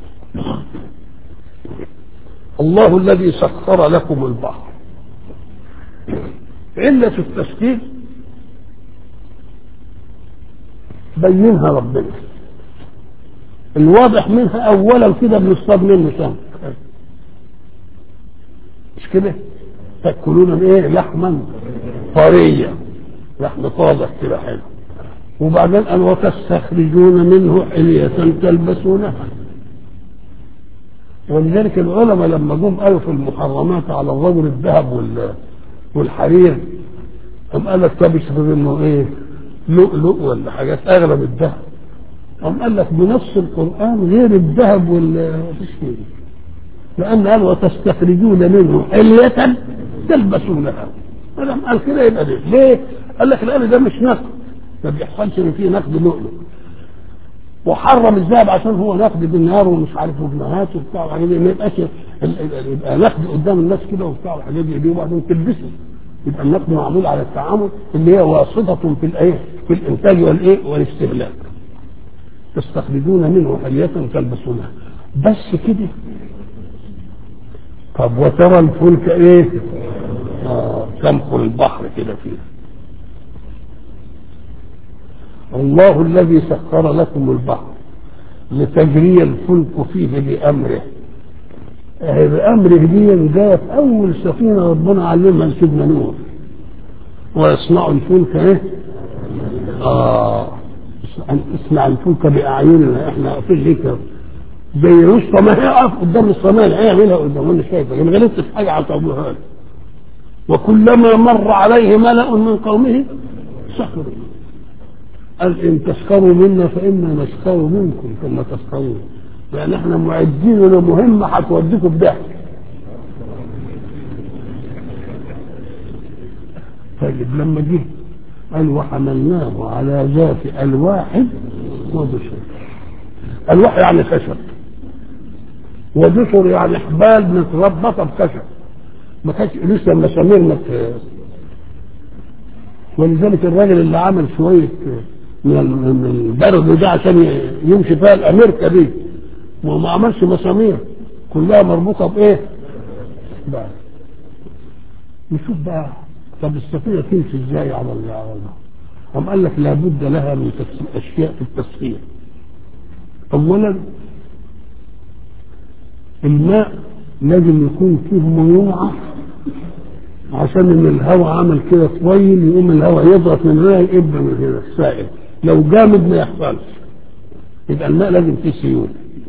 الله الذي سخر لكم البحر علة التسخير بينها ربنا الواضح منها اولا كده بنصطاد منه سمك مش كده تاكلون ايه لحما طريا لحم طازج كده حلو وبعدين قال وتستخرجون منه حلية تلبسونها ولذلك العلماء لما جم قالوا في المحرمات على الرجل الذهب وال والحرير قام قال لك طب اشرب انه ايه لؤلؤ ولا حاجات اغلى من الذهب قام قال لك بنص القران غير الذهب وال مفيش كده لان قال وتستخرجون منه حلية تلبسونها فلما قال كده يبقى ليه؟ ليه؟ قال لك لان ده مش نقد ما بيحصلش ان فيه نقد لؤلؤ وحرم الذهب عشان هو نقد بالنار ومش عارف ابنهات وبتاع والحاجات دي ما يبقاش يبقى نقد قدام الناس كده وبتاع والحاجات دي وبعدين تلبسه يبقى النقد معمول على التعامل اللي هي واسطة في الايه في الانتاج والايه والاستهلاك تستخرجون منه حلية تلبسونها بس كده طب وترى الفلك ايه آه تمخل البحر كده فيه الله الذي سخر لكم البحر لتجري الفلك فيه بأمره آه بأمره دي جاءت أول سفينة ربنا علمها لسيدنا نوح ويصنع الفلك إيه؟ آه اصنع الفلك بأعيننا احنا في هيك زي رشطة ما هيقف قدام الصناعة هيعملها قدام انا شايفه ما غلطت في حاجة على طابوها وكلما مر عليه ملأ من قومه سخروا قال ان تسخروا منا فانا نسخر منكم كما تسخرون لان احنا معدين لمهمه هتوديكم بضحك طيب لما جه قال وحملناه على ذات الواح ودسر الواح يعني خشب ودسر يعني حبال متربطه بخشب ما كانش لسه المسامير ما ولذلك الراجل اللي عمل شويه من البرد ده عشان يمشي فيها الامريكا دي وما عملش مسامير كلها مربوطه بايه؟ بقى نشوف بقى طب السفينه تمشي ازاي على على قام قال لك لابد لها من اشياء في التسخير اولا الماء لازم يكون فيه ميوعه عشان ان الهواء عمل كده طويل يقوم الهواء يضغط من هنا يبقى من هنا السائل لو جامد ما يحصلش يبقى الماء لازم فيه سيول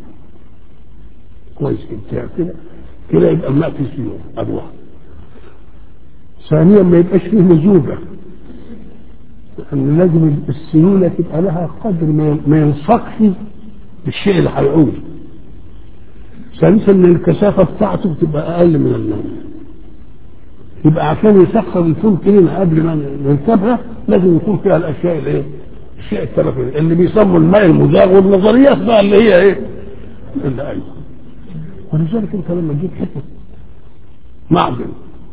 كويس كده كده كده يبقى الماء فيه سيول ادي واحد ثانيا ما يبقاش فيه لزوجه لان لازم السيوله تبقى لها قدر ما ينسقش بالشيء اللي هيعود ثالثا ان الكثافه بتاعته بتبقى اقل من النوم يبقى عشان يسخر الفلك لنا قبل ما نركبها لازم يكون فيها الاشياء الايه؟ الشيء الثلاث اللي بيسموا الماء المزاغ والنظريات بقى اللي هي ايه؟ اللي ايوه ولذلك انت لما تجيب حته معدن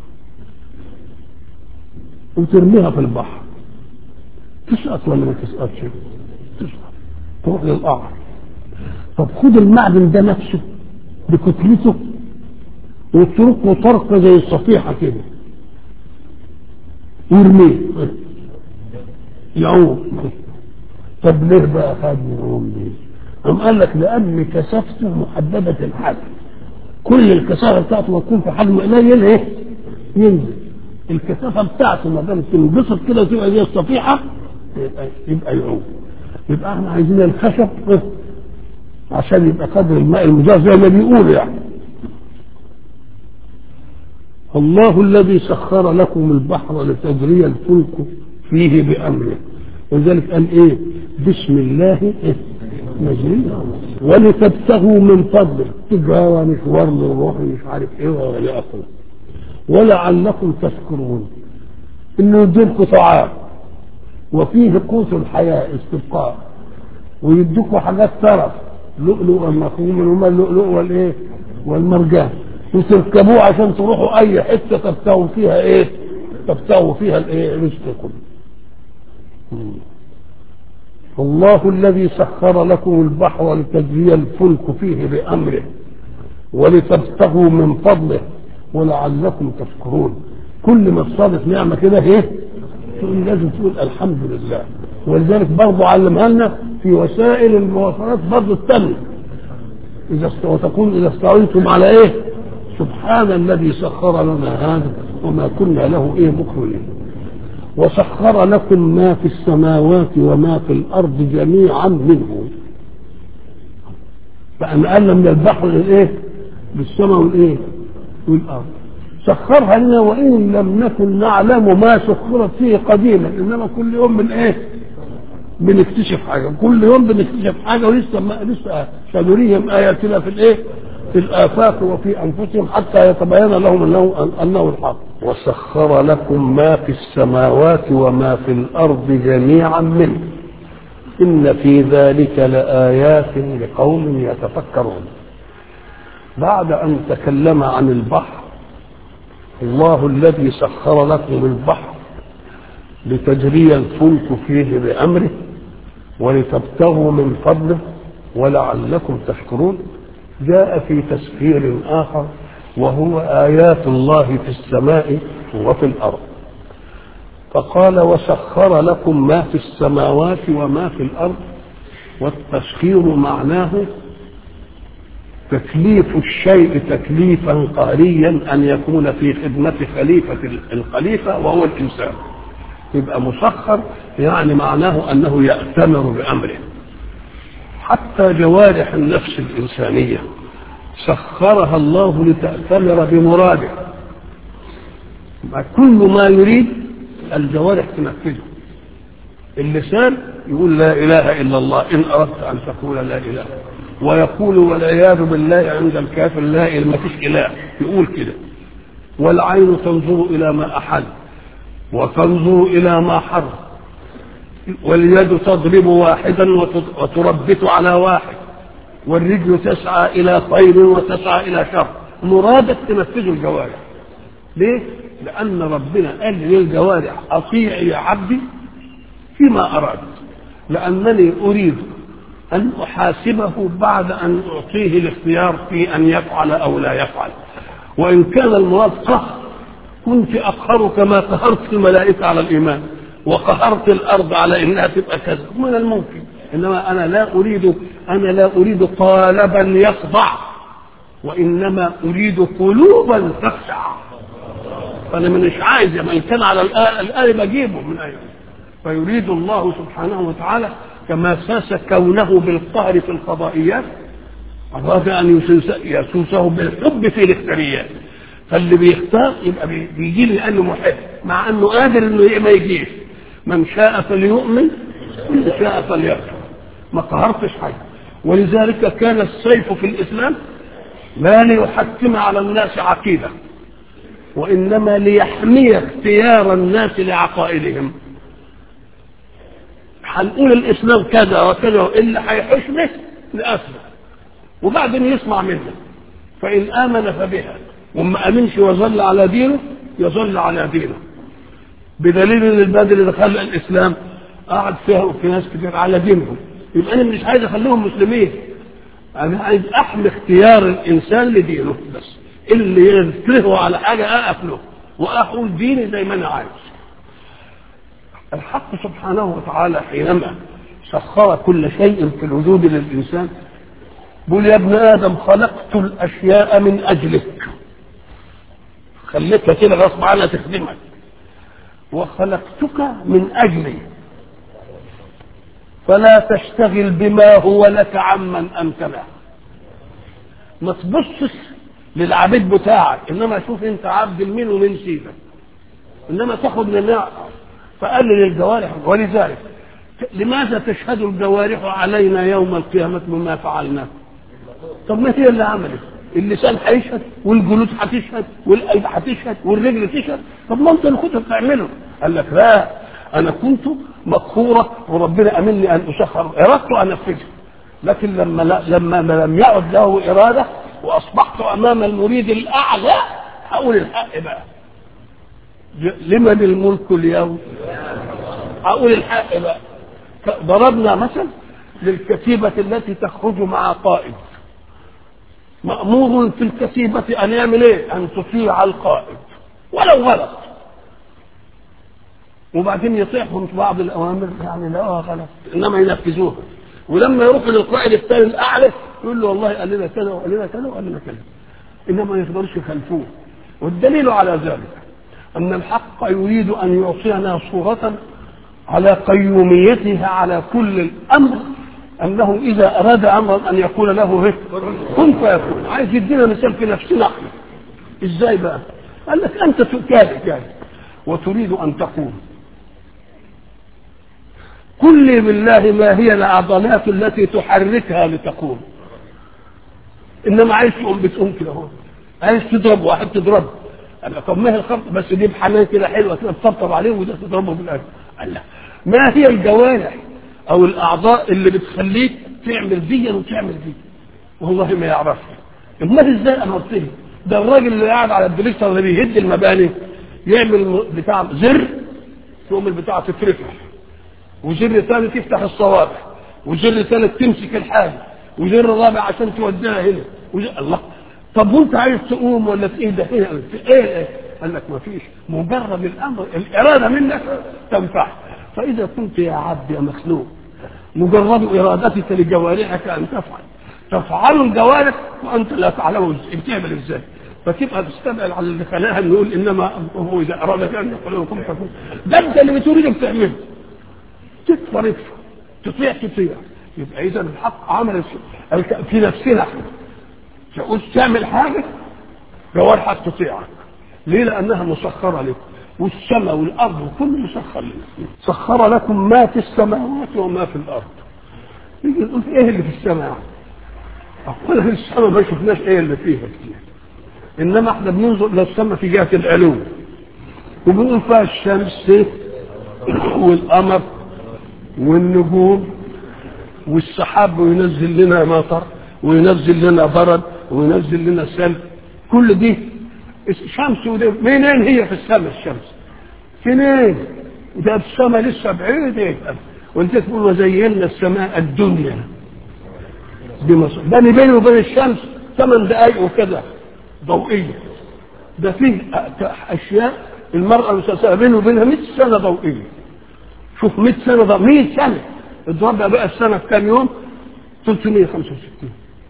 وترميها في البحر تسقط ولا ما تسقطش؟ تسقط تروح للقعر طب خد المعدن ده نفسه بكتلته واتركه طرقه زي الصفيحه كده وارميه يعوم طب ليه بقى خد يعوم ليه؟ قام قال لك لان كثافته محدده الحجم كل الكثافه بتاعته تكون في حجم قليل ايه؟ ينزل الكثافه بتاعته ما دام تنبسط كده وتبقى زي الصفيحه يبقى يبقى يعوم يبقى احنا عايزين الخشب عشان يبقى قدر الماء المجاز زي ما بيقولوا يعني الله الذي سخر لكم البحر لتجري الفلك فيه بأمره ولذلك قال ايه بسم الله إيه؟ مجريها ولتبتغوا من فضله تجارة مشوار للروح مش عارف ايه ولا اخره ولعلكم تشكرون انه يديلكم طعام وفيه قوت الحياة استبقاء ويدوكوا حاجات ترف لؤلؤ مفهوم هما اللؤلؤ والايه والمرجان وتركبوه عشان تروحوا اي حته تبتغوا فيها ايه تبتغوا فيها الايه رزقكم الله الذي سخر لكم البحر لتجري الفلك فيه بامره ولتبتغوا من فضله ولعلكم تشكرون كل ما تصادف نعمه كده ايه تقول لازم تقول الحمد لله ولذلك برضه علمها لنا في وسائل المواصلات برضه التانية إذا است... وتقول إذا استعنتم على إيه؟ سبحان الذي سخر لنا هذا وما كنا له إيه مقرنين وسخر لكم ما في السماوات وما في الأرض جميعا منه فأنقلنا من البحر للإيه؟ للسماء والإيه؟ والأرض سخرها لنا وإن لم نكن نعلم ما سخرت فيه قديما إنما كل يوم من إيه؟ بنكتشف حاجه كل يوم بنكتشف حاجه ولسه ما لسه سنريهم اياتنا في الايه في الافاق وفي انفسهم حتى يتبين لهم انه انه الحق وسخر لكم ما في السماوات وما في الارض جميعا منه ان في ذلك لايات لقوم يتفكرون بعد ان تكلم عن البحر الله الذي سخر لكم البحر لتجري الفلك فيه بامره ولتبتغوا من فضله ولعلكم تشكرون جاء في تسخير اخر وهو ايات الله في السماء وفي الارض فقال وسخر لكم ما في السماوات وما في الارض والتسخير معناه تكليف الشيء تكليفا قهريا ان يكون في خدمه خليفه الخليفه وهو الانسان يبقى مسخر يعني معناه انه يأتمر بامره حتى جوارح النفس الانسانيه سخرها الله لتأتمر بمراده كل ما يريد الجوارح تنفذه اللسان يقول لا اله الا الله ان اردت ان تقول لا اله ويقول والعياذ بالله عند الكافر لا اله ما فيش اله يقول كده والعين تنظر الى ما احل وتنظر إلى ما حرم واليد تضرب واحدا وتربت على واحد والرجل تسعى إلى خير وتسعى إلى شر مرادك تنفذ الجوارح ليه؟ لأن ربنا قال للجوارح أطيعي يا عبدي فيما أراد لأنني أريد أن أحاسبه بعد أن أعطيه الاختيار في أن يفعل أو لا يفعل وإن كان المراد قهر كنت أقهر كما قهرت الملائكة على الإيمان وقهرت الأرض على إنها تبقى كذا من الممكن إنما أنا لا أريد أنا لا أريد قالبا يخضع وإنما أريد قلوبا تخشع فأنا مش عايز يعني إن كان على الآل بجيبه من أين فيريد الله سبحانه وتعالى كما ساس كونه بالقهر في القضائيات أراد أن يسوسه بالحب في الاختياريات فاللي بيختار يبقى بيجي لي لانه محب مع انه قادر انه ما يجيش من شاء فليؤمن ومن شاء فليكفر ما قهرتش حاجه ولذلك كان السيف في الاسلام لا ليحكم على الناس عقيده وانما ليحمي اختيار الناس لعقائدهم هنقول الاسلام كذا وكذا اللي هيحسنه لاسمع وبعدين يسمع منه فان امن فبها وما امنش وظل على دينه يظل على دينه بدليل ان البلد اللي دخل الاسلام قعد فيها في ناس كتير على دينهم يبقى انا مش عايز اخليهم مسلمين انا عايز احمي اختيار الانسان لدينه بس اللي يكرهه على حاجه اقف له واقول ديني زي ما انا عايز الحق سبحانه وتعالى حينما سخر كل شيء في الوجود للانسان بيقول يا ابن ادم خلقت الاشياء من اجلك خليتها كده غصب عنها تخدمك وخلقتك من اجلي فلا تشتغل بما هو لك عمن امكنه ما تبصش للعبيد بتاعك انما شوف انت عبد لمين ومين سيدك انما تاخد من النعم فقلل الجوارح ولذلك لماذا تشهد الجوارح علينا يوم القيامة بما فعلنا طب ما هي اللي عملت اللسان هيشهد والجلود هتشهد والايد هتشهد والرجل تشهد طب ما انت اللي كنت بتعمله قال لك لا انا كنت مقهورة وربنا امني ان اسخر ارادته انفذها لكن لما لا لما لم يعد له اراده واصبحت امام المريد الاعلى هقول الحق بقى لمن الملك اليوم هقول الحق بقى ضربنا مثل للكتيبة التي تخرج مع قائد مأمور في الكتيبة أن يعمل إيه؟ أن تطيع القائد ولو غلط وبعدين يطيعهم في بعض الأوامر يعني لا غلط إنما ينفذوها ولما يروح للقائد الثاني الأعلى يقول له والله قال لنا كذا وقال لنا كذا وقال لنا كذا إنما ما يقدرش يخلفوه والدليل على ذلك أن الحق يريد أن يعطينا صورة على قيوميتها على كل الأمر أنه إذا أراد أمرا أن يقول له هيك كن فيكون عايز يدينا مثال في نفسنا احنا إزاي بقى؟ قال لك أنت كاذب يعني وتريد أن تقوم قل لي بالله ما هي العضلات التي تحركها لتقوم انما عايز تقوم بتقوم كده اهو عايز تضرب واحد تضربه قال طب ما هي الخبط بس دي بحنان كده حلوه كده تطبطب عليه وده تضربه بالاكل قال لا ما هي الجوارح او الاعضاء اللي بتخليك تعمل دي وتعمل دي والله ما يعرفها امال ازاي امرته ده الراجل اللي قاعد على الدريكتور اللي بيهد المباني يعمل بتاع زر تقوم البتاع تترفع وزر ثاني تفتح الصوابع وزر ثالث تمسك الحاجه وزر رابع عشان توديها هنا وزر الله طب وانت عايز تقوم ولا في ايه ده هنا في ايه, إيه؟ قال لك ما فيش مجرد الامر الاراده منك تنفع فاذا كنت يا عبد يا مخلوق مجرد ارادتك لجوارحك ان تفعل تفعل الجوارح وانت لا تعلم بتعمل ازاي فتبقى تستدعي على اللي خلاها نقول انما هو اذا اراد ان يقول لكم فكون ده انت اللي بتريد تعمله تكفر اكفر تطيع تطيع يبقى اذا الحق عمل في نفسنا احنا تقول تعمل حاجه جوارحك تطيعك ليه لانها مسخره لكم والسماء والارض وكل مسخر لكم سخر لكم ما في السماوات وما في الارض يجي نقول ايه اللي في السماء اولا السماء ما شفناش ايه اللي فيها كتير انما احنا بننظر الى السماء في جهه العلو وبنقول فيها الشمس والقمر والنجوم والسحاب وينزل لنا مطر وينزل لنا برد وينزل لنا سلب كل دي شمس ودي منين هي في السماء الشمس فين ده السماء لسه بعيدة وانت تقول وزينا السماء الدنيا بمصر ده بيني وبين الشمس ثمان دقائق وكذا ضوئية ده فيه أشياء المرأة المسلسلة بينه وبينها 100 سنة ضوئية شوف 100 سنة ضوئية 100 سنة اضربها بقى السنة في كام يوم 365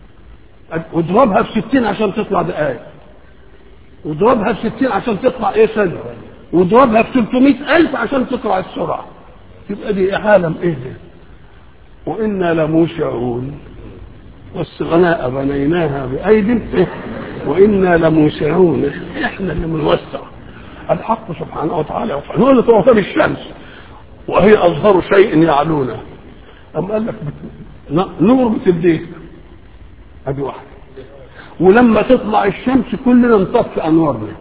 واضربها في 60 عشان تطلع دقائق واضربها في 60 عشان تطلع ايه سنة واضربها في 300 ألف عشان تطلع السرعة تبقى دي عالم ايه ده وإنا لموسعون والسغناء بنيناها بأيد وإنا لموسعون احنا اللي بنوسع الحق سبحانه وتعالى هو اللي توفى الشمس وهي أظهر شيء يعلونا أم قال لك نور بتديك ادي واحده ولما تطلع الشمس كلنا نطفي انوارنا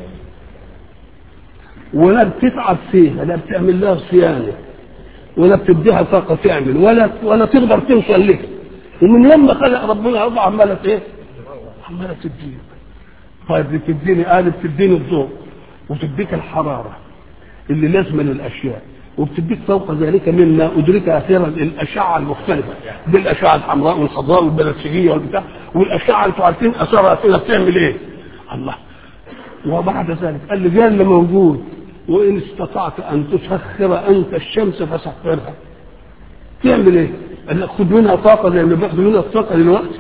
ولا بتتعب فيها لا بتعمل لها صيانه ولا بتديها طاقه تعمل ولا ولا تقدر توصل لها ومن يوم ما خلق ربنا الله عماله ايه؟ عماله تديك طيب بتديني قالب تديني الضوء وتديك الحراره اللي لازمه للاشياء وبتديك فوق ذلك مما ادرك اخيرا الاشعه المختلفه دي الاشعه الحمراء والخضراء والبنفسجيه والبتاع والاشعه انتوا عارفين اثرها فينا بتعمل ايه؟ الله وبعد ذلك قال لي ده اللي موجود وان استطعت ان تسخر انت الشمس فسخرها تعمل ايه؟ قال لك خد منها طاقه زي ما بياخدوا منها الطاقه دلوقتي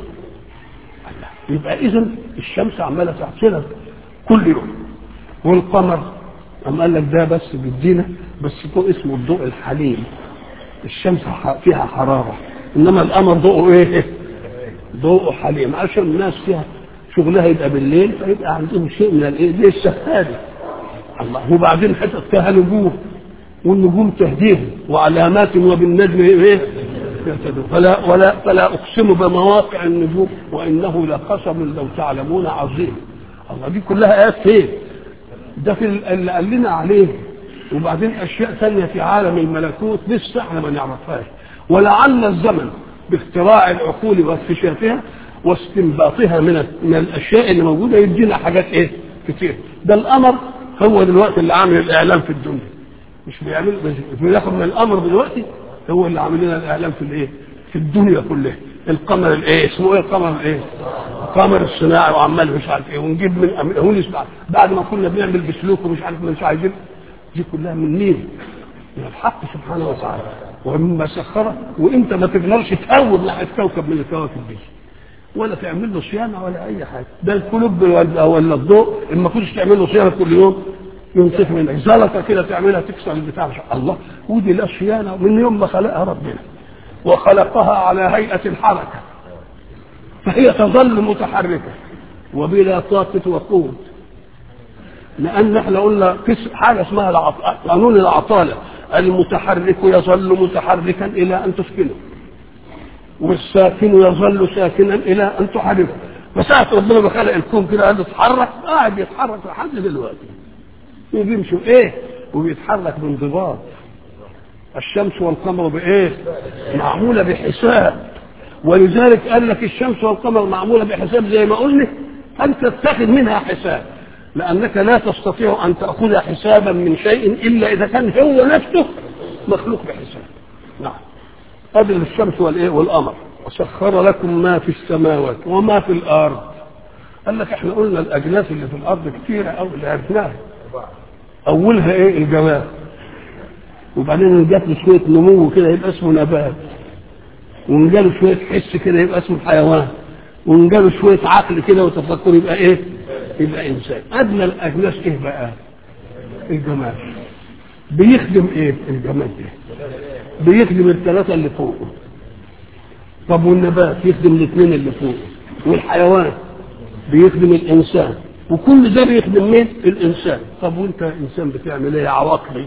يبقى اذا الشمس عماله تحصلها كل يوم والقمر أم قال لك ده بس بيدينا بس فوق اسمه الضوء الحليم الشمس فيها حرارة إنما القمر ضوءه إيه؟ ضوءه حليم عشان الناس فيها شغلها يبقى بالليل فيبقى عندهم شيء من الايه؟ زي السفاري الله وبعدين حتت فيها نجوم والنجوم تهديهم وعلامات وبالنجم ايه؟ يهتدون فلا ولا فلا اقسم بمواقع النجوم وانه لقسم لو تعلمون عظيم الله دي كلها ايات فين؟ ده في اللي قال لنا عليه وبعدين اشياء ثانيه في عالم الملكوت لسه احنا ما نعرفهاش ولعل الزمن باختراع العقول واكتشافها واستنباطها من من الاشياء اللي موجوده يدينا حاجات ايه؟ كتير ده القمر هو دلوقتي اللي عامل الاعلام في الدنيا مش بيعمل مش بياخد من القمر دلوقتي هو اللي عامل لنا الاعلام في الايه؟ في الدنيا كلها القمر الايه اسمه ايه القمر الايه القمر الصناعي وعمال مش عارف ايه ونجيب من هو نسمع بعد ما كنا بنعمل بسلوك ومش عارف مش عايزين دي كلها من مين؟ من الحق سبحانه وتعالى ومما سخره وانت ما تقدرش تهون ناحيه كوكب من الكواكب دي ولا تعمل له صيانه ولا اي حاجه ده القلوب ولا الضوء اما كنتش تعمل له صيانه كل يوم ينطف منك زلطه كده تعملها تكسر البتاع الله ودي لا صيانه من يوم ما خلقها ربنا وخلقها على هيئه الحركه فهي تظل متحركه وبلا طاقه وقوه لان احنا قلنا حاجه اسمها العط... قانون العطاله المتحرك يظل متحركا الى ان تسكنه والساكن يظل ساكنا الى ان تحركه فساعة ربنا ما خلق الكون كده قال اتحرك قاعد بيتحرك لحد دلوقتي وبيمشي ايه وبيتحرك بانضباط الشمس والقمر بايه معموله بحساب ولذلك قال لك الشمس والقمر معموله بحساب زي ما قلنا ان تتخذ منها حساب لانك لا تستطيع ان تاخذ حسابا من شيء الا اذا كان هو نفسه مخلوق بحساب نعم هذه الشمس والايه والقمر وسخر لكم ما في السماوات وما في الارض قال لك احنا قلنا الاجناس اللي في الارض كتيره قوي اللي عرفناها اولها ايه الجماد وبعدين جات له شويه نمو كده يبقى اسمه نبات وان جاله شويه حس كده يبقى اسمه حيوان وان جاله شويه عقل كده وتفكر يبقى ايه؟ يبقى انسان ادنى الاجناس ايه بقى؟ الجمال بيخدم ايه الجمال ده؟ بيخدم الثلاثه اللي فوقه طب والنبات يخدم الاثنين اللي فوقه والحيوان بيخدم الانسان وكل ده بيخدم مين؟ الانسان طب وانت انسان بتعمل ايه عواقب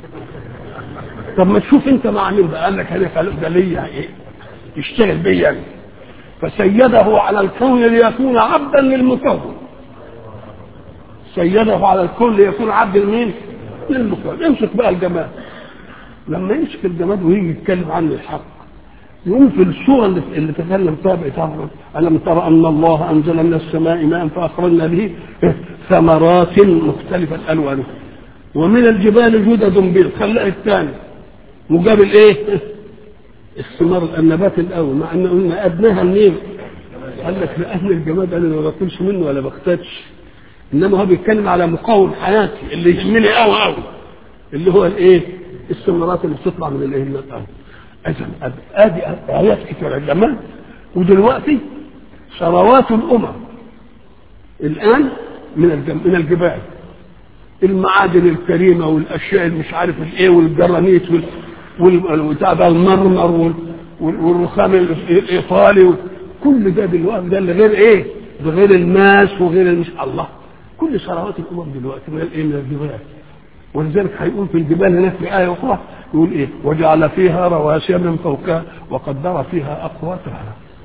طب ما تشوف انت مع مين بقى قال لك انا خلق ده ليا ايه؟ يشتغل بيا يعني. فسيده على الكون ليكون عبدا للمكون سيده على الكون ليكون عبد لمين؟ للمكون امسك بقى الجماد لما يمسك الجماد ويجي يتكلم عن الحق يقوم في الصورة اللي, اللي تكلم فيها بإطار ألم ترى أن الله أنزل من السماء ماء فأخرجنا به ثمرات مختلفة ألوانها ومن الجبال جدد بيض خلق الثاني مقابل إيه؟ الثمار النبات الأول مع أن قلنا أدناها منين؟ قال لك لأهل الجماد أنا ما باكلش منه ولا بختتش إنما هو بيتكلم على مقاوم حياتي اللي يهمني قوي قوي اللي هو الإيه؟ الثمرات اللي بتطلع من الإيه؟ من الأرض اذا ادي ايات كثيره زمان ودلوقتي ثروات الامم الان من الجم... من الجبال المعادن الكريمه والاشياء اللي مش عارف الايه والجرانيت وال والبتاع ده المرمر وال... والرخام الايطالي كل ده دلوقتي ده اللي غير ايه؟ ده غير الماس وغير المش الله كل ثروات الامم دلوقتي من الايه؟ من الجبال ولذلك هيقول في الجبال هناك في آية أخرى يقول إيه وجعل فيها رواسي من فوقها وقدر فيها أقواتها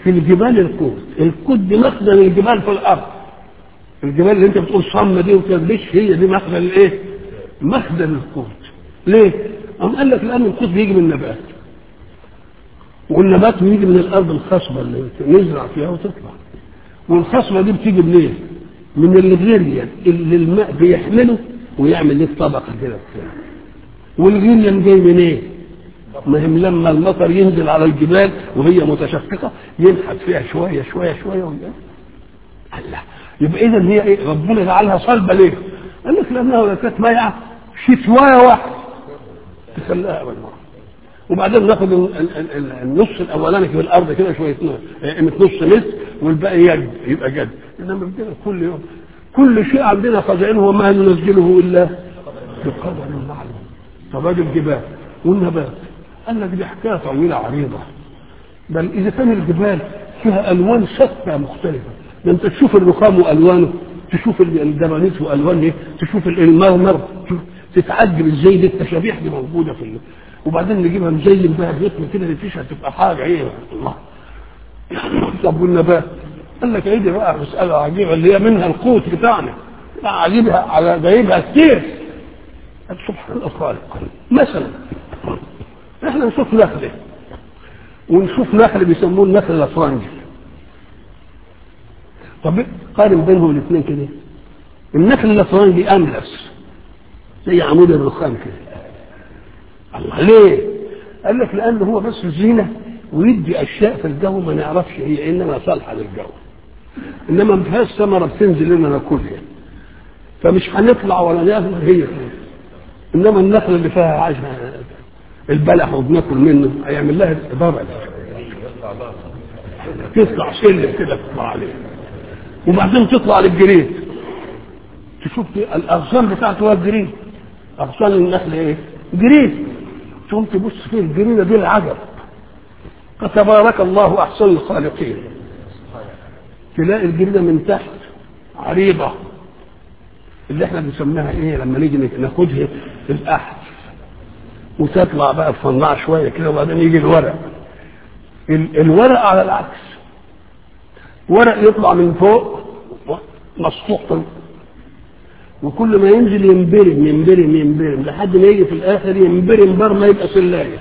في الجبال القوت القوت دي مخزن الجبال في الارض الجبال اللي انت بتقول صم دي وتبليش هي دي مخزن الايه مخزن القوت ليه أم قال لك لان القوت بيجي من النبات والنبات بيجي من الارض الخصبه اللي نزرع فيها وتطلع والخصبه دي بتيجي منين من الغيريان اللي الماء بيحمله ويعمل لك طبقه كده بتاع والغيريان جاي منين إيه؟ ما هم لما المطر ينزل على الجبال وهي متشققة ينحت فيها شوية شوية شوية ويا الله يبقى إذا هي إيه ربنا جعلها صلبة ليه؟ قال لك لأنها لو كانت مايعة شتواية واحدة تخليها بالمرة وبعدين ناخد النص الأولاني في الأرض كده شوية قيمة نص متر والباقي يجد يبقى جد إنما بدنا كل يوم كل شيء عندنا خزائنه وما ننزله إلا بقدر معلوم طب الجبال والنبات قال لك دي حكايه طويله عريضه بل اذا كان الجبال فيها الوان شتى مختلفه ده انت تشوف الرخام والوانه تشوف الجبانيت والوان ايه تشوف المرمر تتعجب ازاي دي التشابيح دي موجوده في ال... وبعدين نجيبها نزين بها بيتنا كده نتيجه هتبقى حاجه ايه الله طب والنبات قال لك ايه دي بقى مساله عجيبه اللي هي منها القوت بتاعنا عجيبها على جايبها كتير سبحان الخالق مثلا احنا نشوف نخله ونشوف نخل بيسموه النخل الافرنجي طب قارن بينهم الاثنين كده النخل الافرنجي املس زي عمود الرخام كده الله ليه؟ قال لك لان هو بس زينه ويدي اشياء في الجو ما نعرفش هي انما صالحه للجو انما ما فيهاش ثمره بتنزل لنا ناكلها فمش هنطلع ولا ناكل هي كده انما النخل اللي فيها عايشه البلح وبناكل منه هيعمل لها ضرع تطلع سلم كده تطلع عليه وبعدين تطلع للجريد تشوف الاغصان بتاعته هو الجريد اغصان النخل ايه؟ جريد تقوم تبص فيه الجريده دي العجب فتبارك الله احسن الخالقين تلاقي الجريده من تحت عريضه اللي احنا بنسميها ايه لما نيجي ناخدها الاحد وتطلع بقى تفنع شويه كده وبعدين يجي الورق الورق على العكس ورق يطلع من فوق مسطوح وكل ما ينزل ينبرم ينبرم ينبرم لحد ما يجي في الاخر ينبرم بر ما يبقى سلايه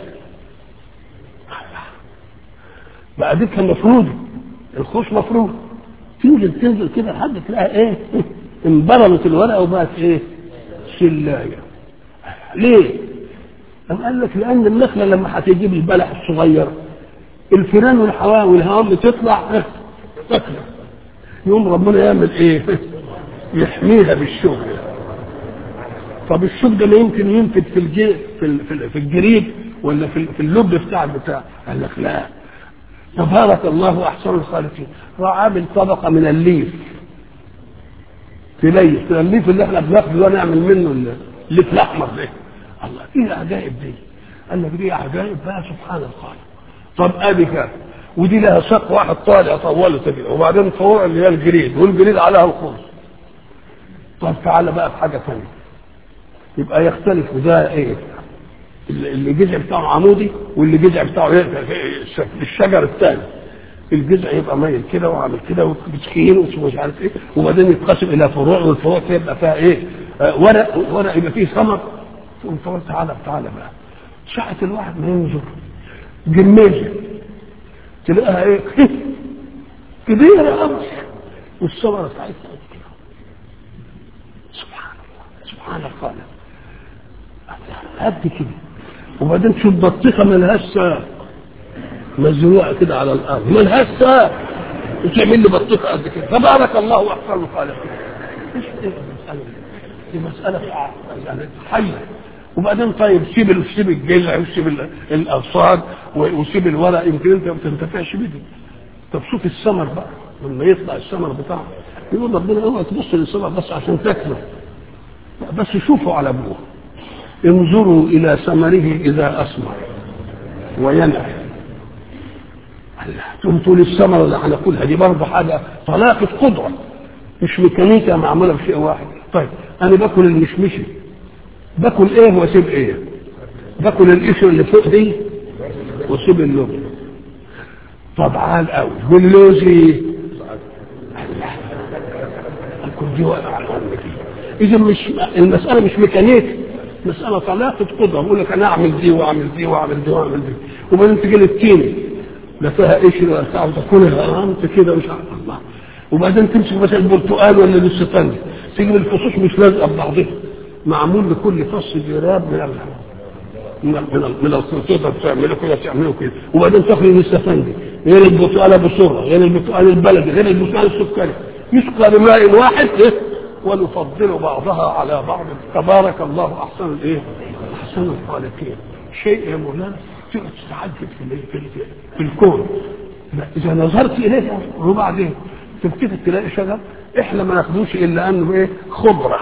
بقى دي كان مفروض الخوش مفروض تنزل تنزل كده لحد تلاقي ايه انبرمت الورقه وبقت ايه سلايه ليه أم قال لك لأن النخلة لما هتجيب البلح الصغير الفيران والحواء والهوام بتطلع تطلع يوم ربنا يعمل ايه؟ يحميها بالشغل طب الشغل ده لا يمكن ينفد في الجي في في, في الجريد ولا في, في اللب بتاع البتاع قال لك لا تبارك الله احسن الخالقين راح عامل طبقه من الليف تليف الليف اللي احنا بناخده ده نعمل منه الليف الاحمر ده الله ايه العجائب دي قال لك دي عجائب بقى سبحان الخالق طب ادي كده ودي لها ساق واحد طالع طوله كده وبعدين فوق اللي هي الجريد والجريد عليها الخرز طب تعالى بقى في حاجه ثانيه يبقى يختلف وده ايه اللي الجذع بتاعه عمودي واللي الجذع بتاعه الشجر الثاني الجذع يبقى ميل كده وعامل كده وتسخين ومش عارف ايه وبعدين يتقسم الى فروع والفروع يبقى فيها ايه آه ورق ورق يبقى فيه ثمر تقوم تقول تعالى تعالى بقى ساعة الواحد ما ينظر جميزة تلاقيها ايه كبيرة قوي والثمرة بتاعتها كده سبحان الله سبحان الخالق قد كده وبعدين تشوف بطيخة ملهاش ساق مزروعة كده على الأرض ملهاش ساق وتعمل لي بطيخة قد كده تبارك الله أحسن الخالقين ايش ايه المسألة دي مسألة يعني حية وبعدين طيب سيب سيب الجذع وسيب الاغصان وسيب الورق يمكن انت ما تنتفعش بيه طب شوف الثمر بقى لما يطلع الثمر بتاعه يقول ربنا اوعى تبص للثمر بس عشان تاكله بس شوفوا على ابوه انظروا الى ثمره اذا اثمر وينعم تقوم تقول الثمره اللي هناكلها دي برضه حاجه طلاقه قدره مش ميكانيكا معموله بشيء واحد طيب انا باكل المشمشي باكل ايه واسيب ايه باكل القشر اللي فوق دي واسيب اللب طب عال قوي واللوز ايه؟ كل دي واقع على اذا مش المساله مش ميكانيكي مساله طلاقه قدره بقول لك انا اعمل دي واعمل دي واعمل دي واعمل دي وبعدين تجي للتين لا فيها قشر ولا بتاع وتاكلها انت كده مش عارف الله وبعدين تمسك مثلا البرتقال ولا الاستفندي تجيب الفصوص مش لازقه ببعضها معمول لكل فص جراب من ال من ال من, ال من الخطوط بتعمله كده تعمله كده وبعدين تاخد الاستفندي غير البرتقال بسرعه غير البرتقال البلدي غير البرتقال السكري يسقى بماء واحد إيه؟ ونفضل بعضها على بعض تبارك الله احسن الايه؟ احسن الخالقين شيء يا مولانا تقعد تتعجب في, ال- في, ال- في الكون لا، اذا نظرت اليها وبعدين تلتفت تلاقي شجر احنا ما ناخدوش الا انه ايه خضره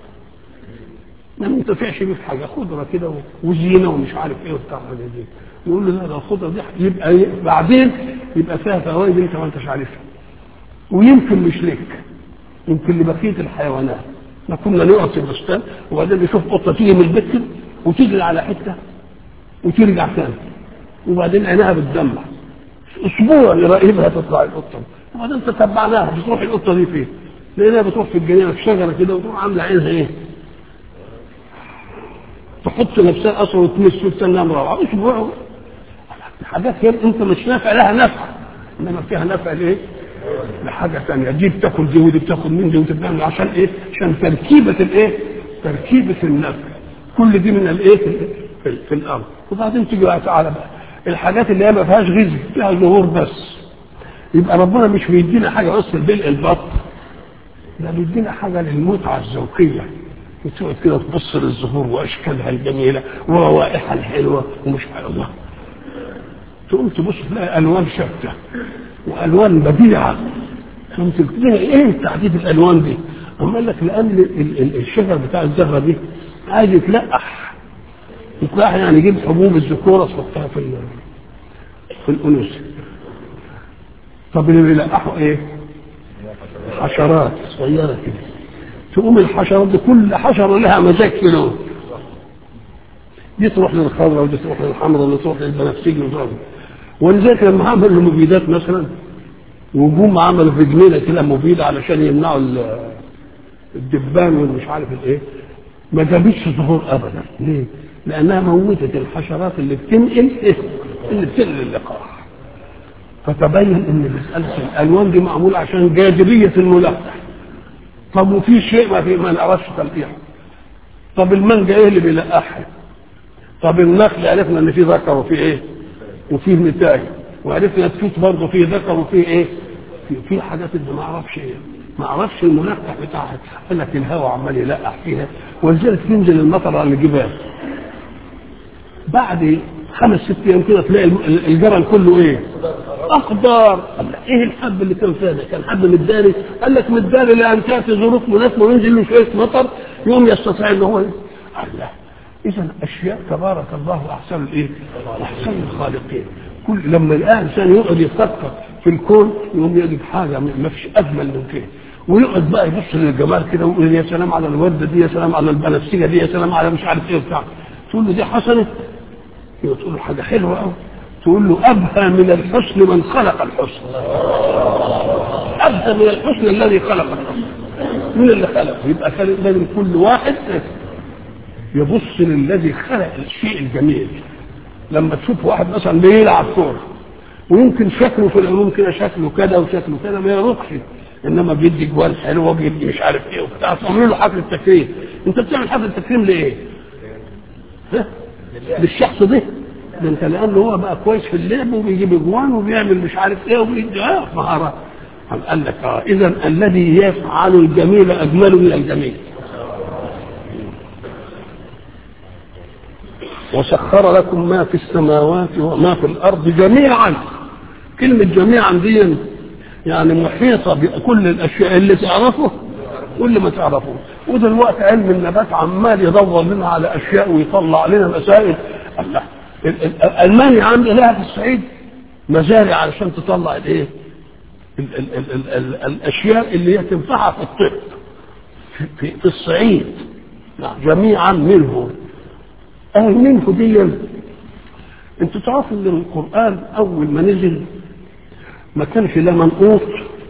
ما ننتفعش بيه في حاجه خضره كده و- وزينه ومش عارف ايه وبتاع حاجه دي نقول له لا ده الخضره دي يبقى إيه؟ بعدين يبقى فيها فوائد انت ما انتش عارفها ويمكن مش لك يمكن لبقيه الحيوانات ما كنا نقعد في البستان وبعدين نشوف قطه تيجي من البيت كده وتجري على حته وترجع تاني وبعدين عينها بتدمع اسبوع يراقبها تطلع القطه وبعدين تتبعناها بتروح القطه دي فين؟ لقيناها بتروح في الجنينه في شجره كده وتروح عامله عينها ايه؟ تحط نفسها اصلا وتمس وتستنى مروعه اسبوع حاجات هي انت مش نافع لها نفع انما فيها نفع ليه؟ لحاجه ثانيه دي بتاكل دي ودي بتاخد من دي وتبنى عشان ايه؟ عشان تركيبه الايه؟ تركيبه النفع كل دي من الايه؟ في, في, في الارض وبعدين تيجي بقى تعالى بقى الحاجات اللي هي ما فيهاش غذاء فيها ظهور بس يبقى ربنا مش بيدينا حاجه بس البلق البط ده بيدينا حاجه للمتعه الذوقيه وتقعد كده تبص للزهور واشكالها الجميله وروائحها الحلوه ومش عارف الله تقوم تبص تلاقي الوان شتى والوان بديعه تقوم تلاقي ايه تعديد الالوان دي؟ أما قال لك لان ال- ال- الشجر بتاع الزهره دي عايز يتلقح يتلقح يعني يجيب حبوب الذكوره تحطها في ال- في الانوثه طب اللي بيلقحوا ايه؟ حشرات صغيره كده تقوم الحشرات دي كل حشره لها مزاج في لون دي تروح للخضراء ودي تروح للحمراء ودي تروح للبنفسجي وتروح ولذلك لما عملوا المبيدات مثلا وجوم عملوا في جنينه كده مبيده علشان يمنعوا ال- الدبان والمش عارف الايه ما جابتش ظهور ابدا ليه؟ لانها موتت الحشرات اللي بتنقل إيه؟ اللي بتنقل اللقاح فتبين ان مساله الالوان دي معموله عشان جاذبيه الملقح طب وفي شيء ما في ما نعرفش تلقيحه طب المانجا ايه اللي بيلقحها طب النخل عرفنا ان فيه ذكر وفيه ايه وفيه نتاج وعرفنا التوت برضه فيه ذكر وفيه ايه في, في حاجات اللي ما اعرفش ايه ما اعرفش الملقح بتاعها قال لك الهواء عمال يلقح فيها ولذلك تنزل المطر على الجبال بعد خمس ست ايام كده تلاقي الم- الجبل كله ايه اخضر قال لك ايه الحب اللي كان فيها ده كان حب مداري قال لك مداري لان تاتي ظروف مناسبه وينزل له شويه مطر يوم يستطيع ان هو الله اذا اشياء تبارك الله احسن الايه احسن الخالقين كل لما الانسان يقعد يفكر في الكون يقوم يجد حاجه ما فيش اجمل من كده ويقعد بقى يبص للجمال كده ويقول يا سلام على الورده دي يا سلام على البنفسجه دي يا سلام على مش عارف ايه بتاع تقول له دي حصلت يقول تقول له حاجه حلوه قوي تقول له ابهى من الحسن من خلق الحسن ابهى من الحسن الذي خلق الحسن من اللي خلقه يبقى كان لازم كل واحد يبص للذي خلق الشيء الجميل لما تشوف واحد مثلا بيلعب كوره ويمكن شكله في العموم كده شكله كده وشكله كده ما يروحش انما بيدي جوال حلوه بيدي مش عارف ايه وبتاع تعمل له حفله تكريم انت بتعمل حفله تكريم لايه؟ ها؟ للشخص ده ده انت لانه هو بقى كويس في اللعب وبيجيب اجوان وبيعمل مش عارف ايه وبيدي اه مهارات قال لك اه اذا الذي يفعل الجميل اجمل من الجميل وسخر لكم ما في السماوات وما في الارض جميعا كلمه جميعا دي يعني محيطه بكل الاشياء اللي تعرفه واللي ما تعرفوش ودلوقتي علم النبات عمال يدور لنا على اشياء ويطلع لنا مسائل الله ال- ال- المانيا عامله لها في الصعيد مزارع علشان تطلع الايه؟ ال- ال- ال- ال- ال- الاشياء اللي هي تنفعها في الطب في, في, في الصعيد نعم، جميعا منه أهل منه دي انتوا تعرفوا ان القرآن أول ما نزل ما كانش لا منقوط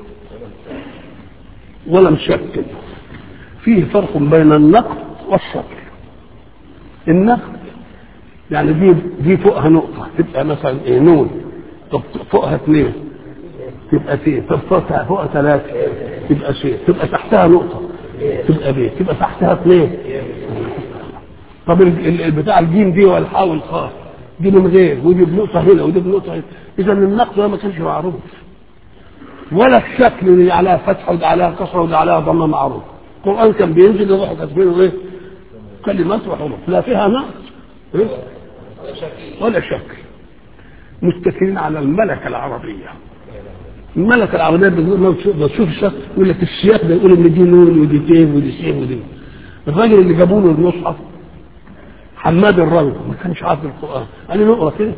ولا مشكل فيه فرق بين النقد والشكل النقد يعني دي دي فوقها نقطة تبقى مثلا ايه نون طب فوقها اثنين تبقى سين طب فوقها فوقها ثلاثة تبقى سين تبقى تحتها نقطة تبقى بيه تبقى تحتها اثنين طب بتاع الجيم دي والحاء والخاء دي من غير ودي بنقطة هنا ودي بنقطة هنا إذا النقد ما كانش معروف ولا الشكل اللي عليها فتحة وده عليها كسرة وده عليها ضمة معروف القرآن كان بينزل يروح كاتبينه ايه؟ كلمات وحروف لا فيها نقد إيه؟ ولا شكل متكلين على الملكة العربية الملكة العربية لما تشوف الشكل يقول لك السياق ده يقول ان دي نون ودي تيم ودي سين ودي الراجل اللي جابوا له المصحف حماد الرجل ما كانش عارف القرآن قال لي نقرا كده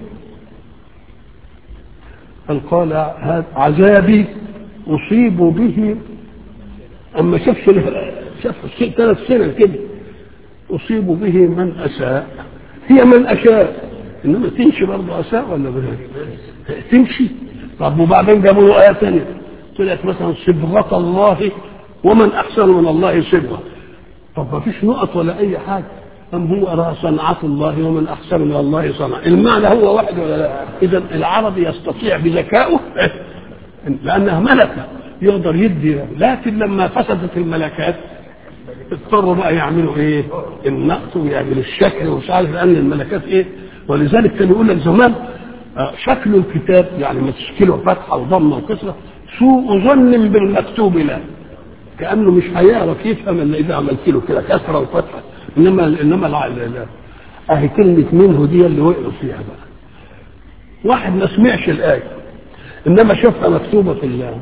قال قال هذا عذابي أصيب به أما شاف شاف ثلاث سنين كده أصيب به من أساء هي من أشاء إنما تمشي برضه أساء ولا بلا تمشي طب وبعدين جابوا له آية ثانية طلعت مثلا صبغة الله ومن أحسن من الله صبغة طب ما فيش نقط ولا أي حاجة أم هو أرى صنعة الله ومن أحسن من الله صنعة المعنى هو واحد ولا لا إذا العربي يستطيع بذكائه لأنها ملكة يقدر يدي لكن لما فسدت الملكات اضطروا بقى يعملوا ايه النقط ويعملوا الشكل ومش عارف لان الملكات ايه ولذلك كان يقول لك زمان شكل الكتاب يعني ما تشكله فتحه وضمه وكسره سوء ظن بالمكتوب له كانه مش هيعرف يفهم الا اذا عملت له كده كسره وفتحه انما انما لا لا لا اهي كلمه منه دي اللي وقعوا فيها بقى واحد ما سمعش الايه انما شافها مكتوبه في الله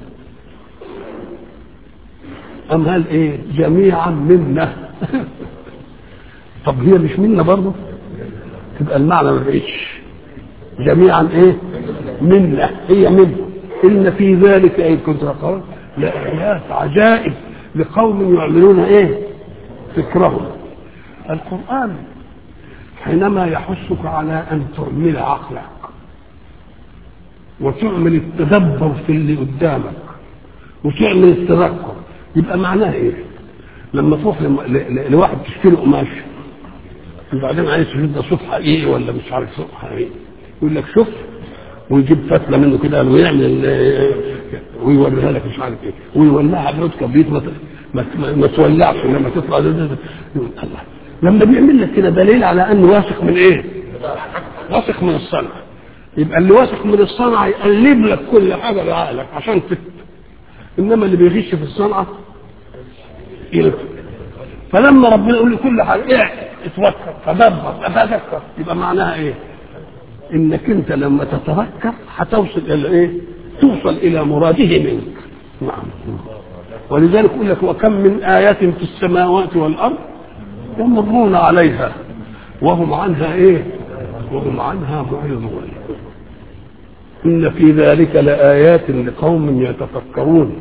أم قال إيه جميعا منا طب هي مش منا برضه تبقى المعنى ما بقتش جميعا إيه منا هي منا إن في ذلك إيه كنت أقول لآيات عجائب لقوم يعملون إيه فكرهم القرآن حينما يحثك على أن تعمل عقلك وتعمل التدبر في اللي قدامك وتعمل التذكر يبقى معناها ايه لما تروح لواحد تشتري قماش وبعدين عايز تشوف ده صفحه ايه ولا مش عارف صفحه ايه يقول لك شوف ويجيب فتله منه كده ويعمل ويوريها لك مش عارف ايه ويولعها بعود كبريت ما, ما, ما تولعش لما تطلع ده, ده, ده. الله لما بيعمل لك كده دليل على انه واثق من ايه؟ واثق من الصنعه يبقى اللي واثق من الصنعه يقلب لك كل حاجه بعقلك عشان تت انما اللي بيغش في الصنعه يلف فلما ربنا يقول لي كل حاجه ايه اتوكل تدبر اتذكر يبقى معناها ايه؟ انك انت لما تتذكر هتوصل الى ايه؟ توصل الى مراده منك نعم ولذلك يقول لك وكم من آيات في السماوات والأرض يمرون عليها وهم عنها ايه؟ وهم عنها معرضون إن في ذلك لآيات لقوم يتفكرون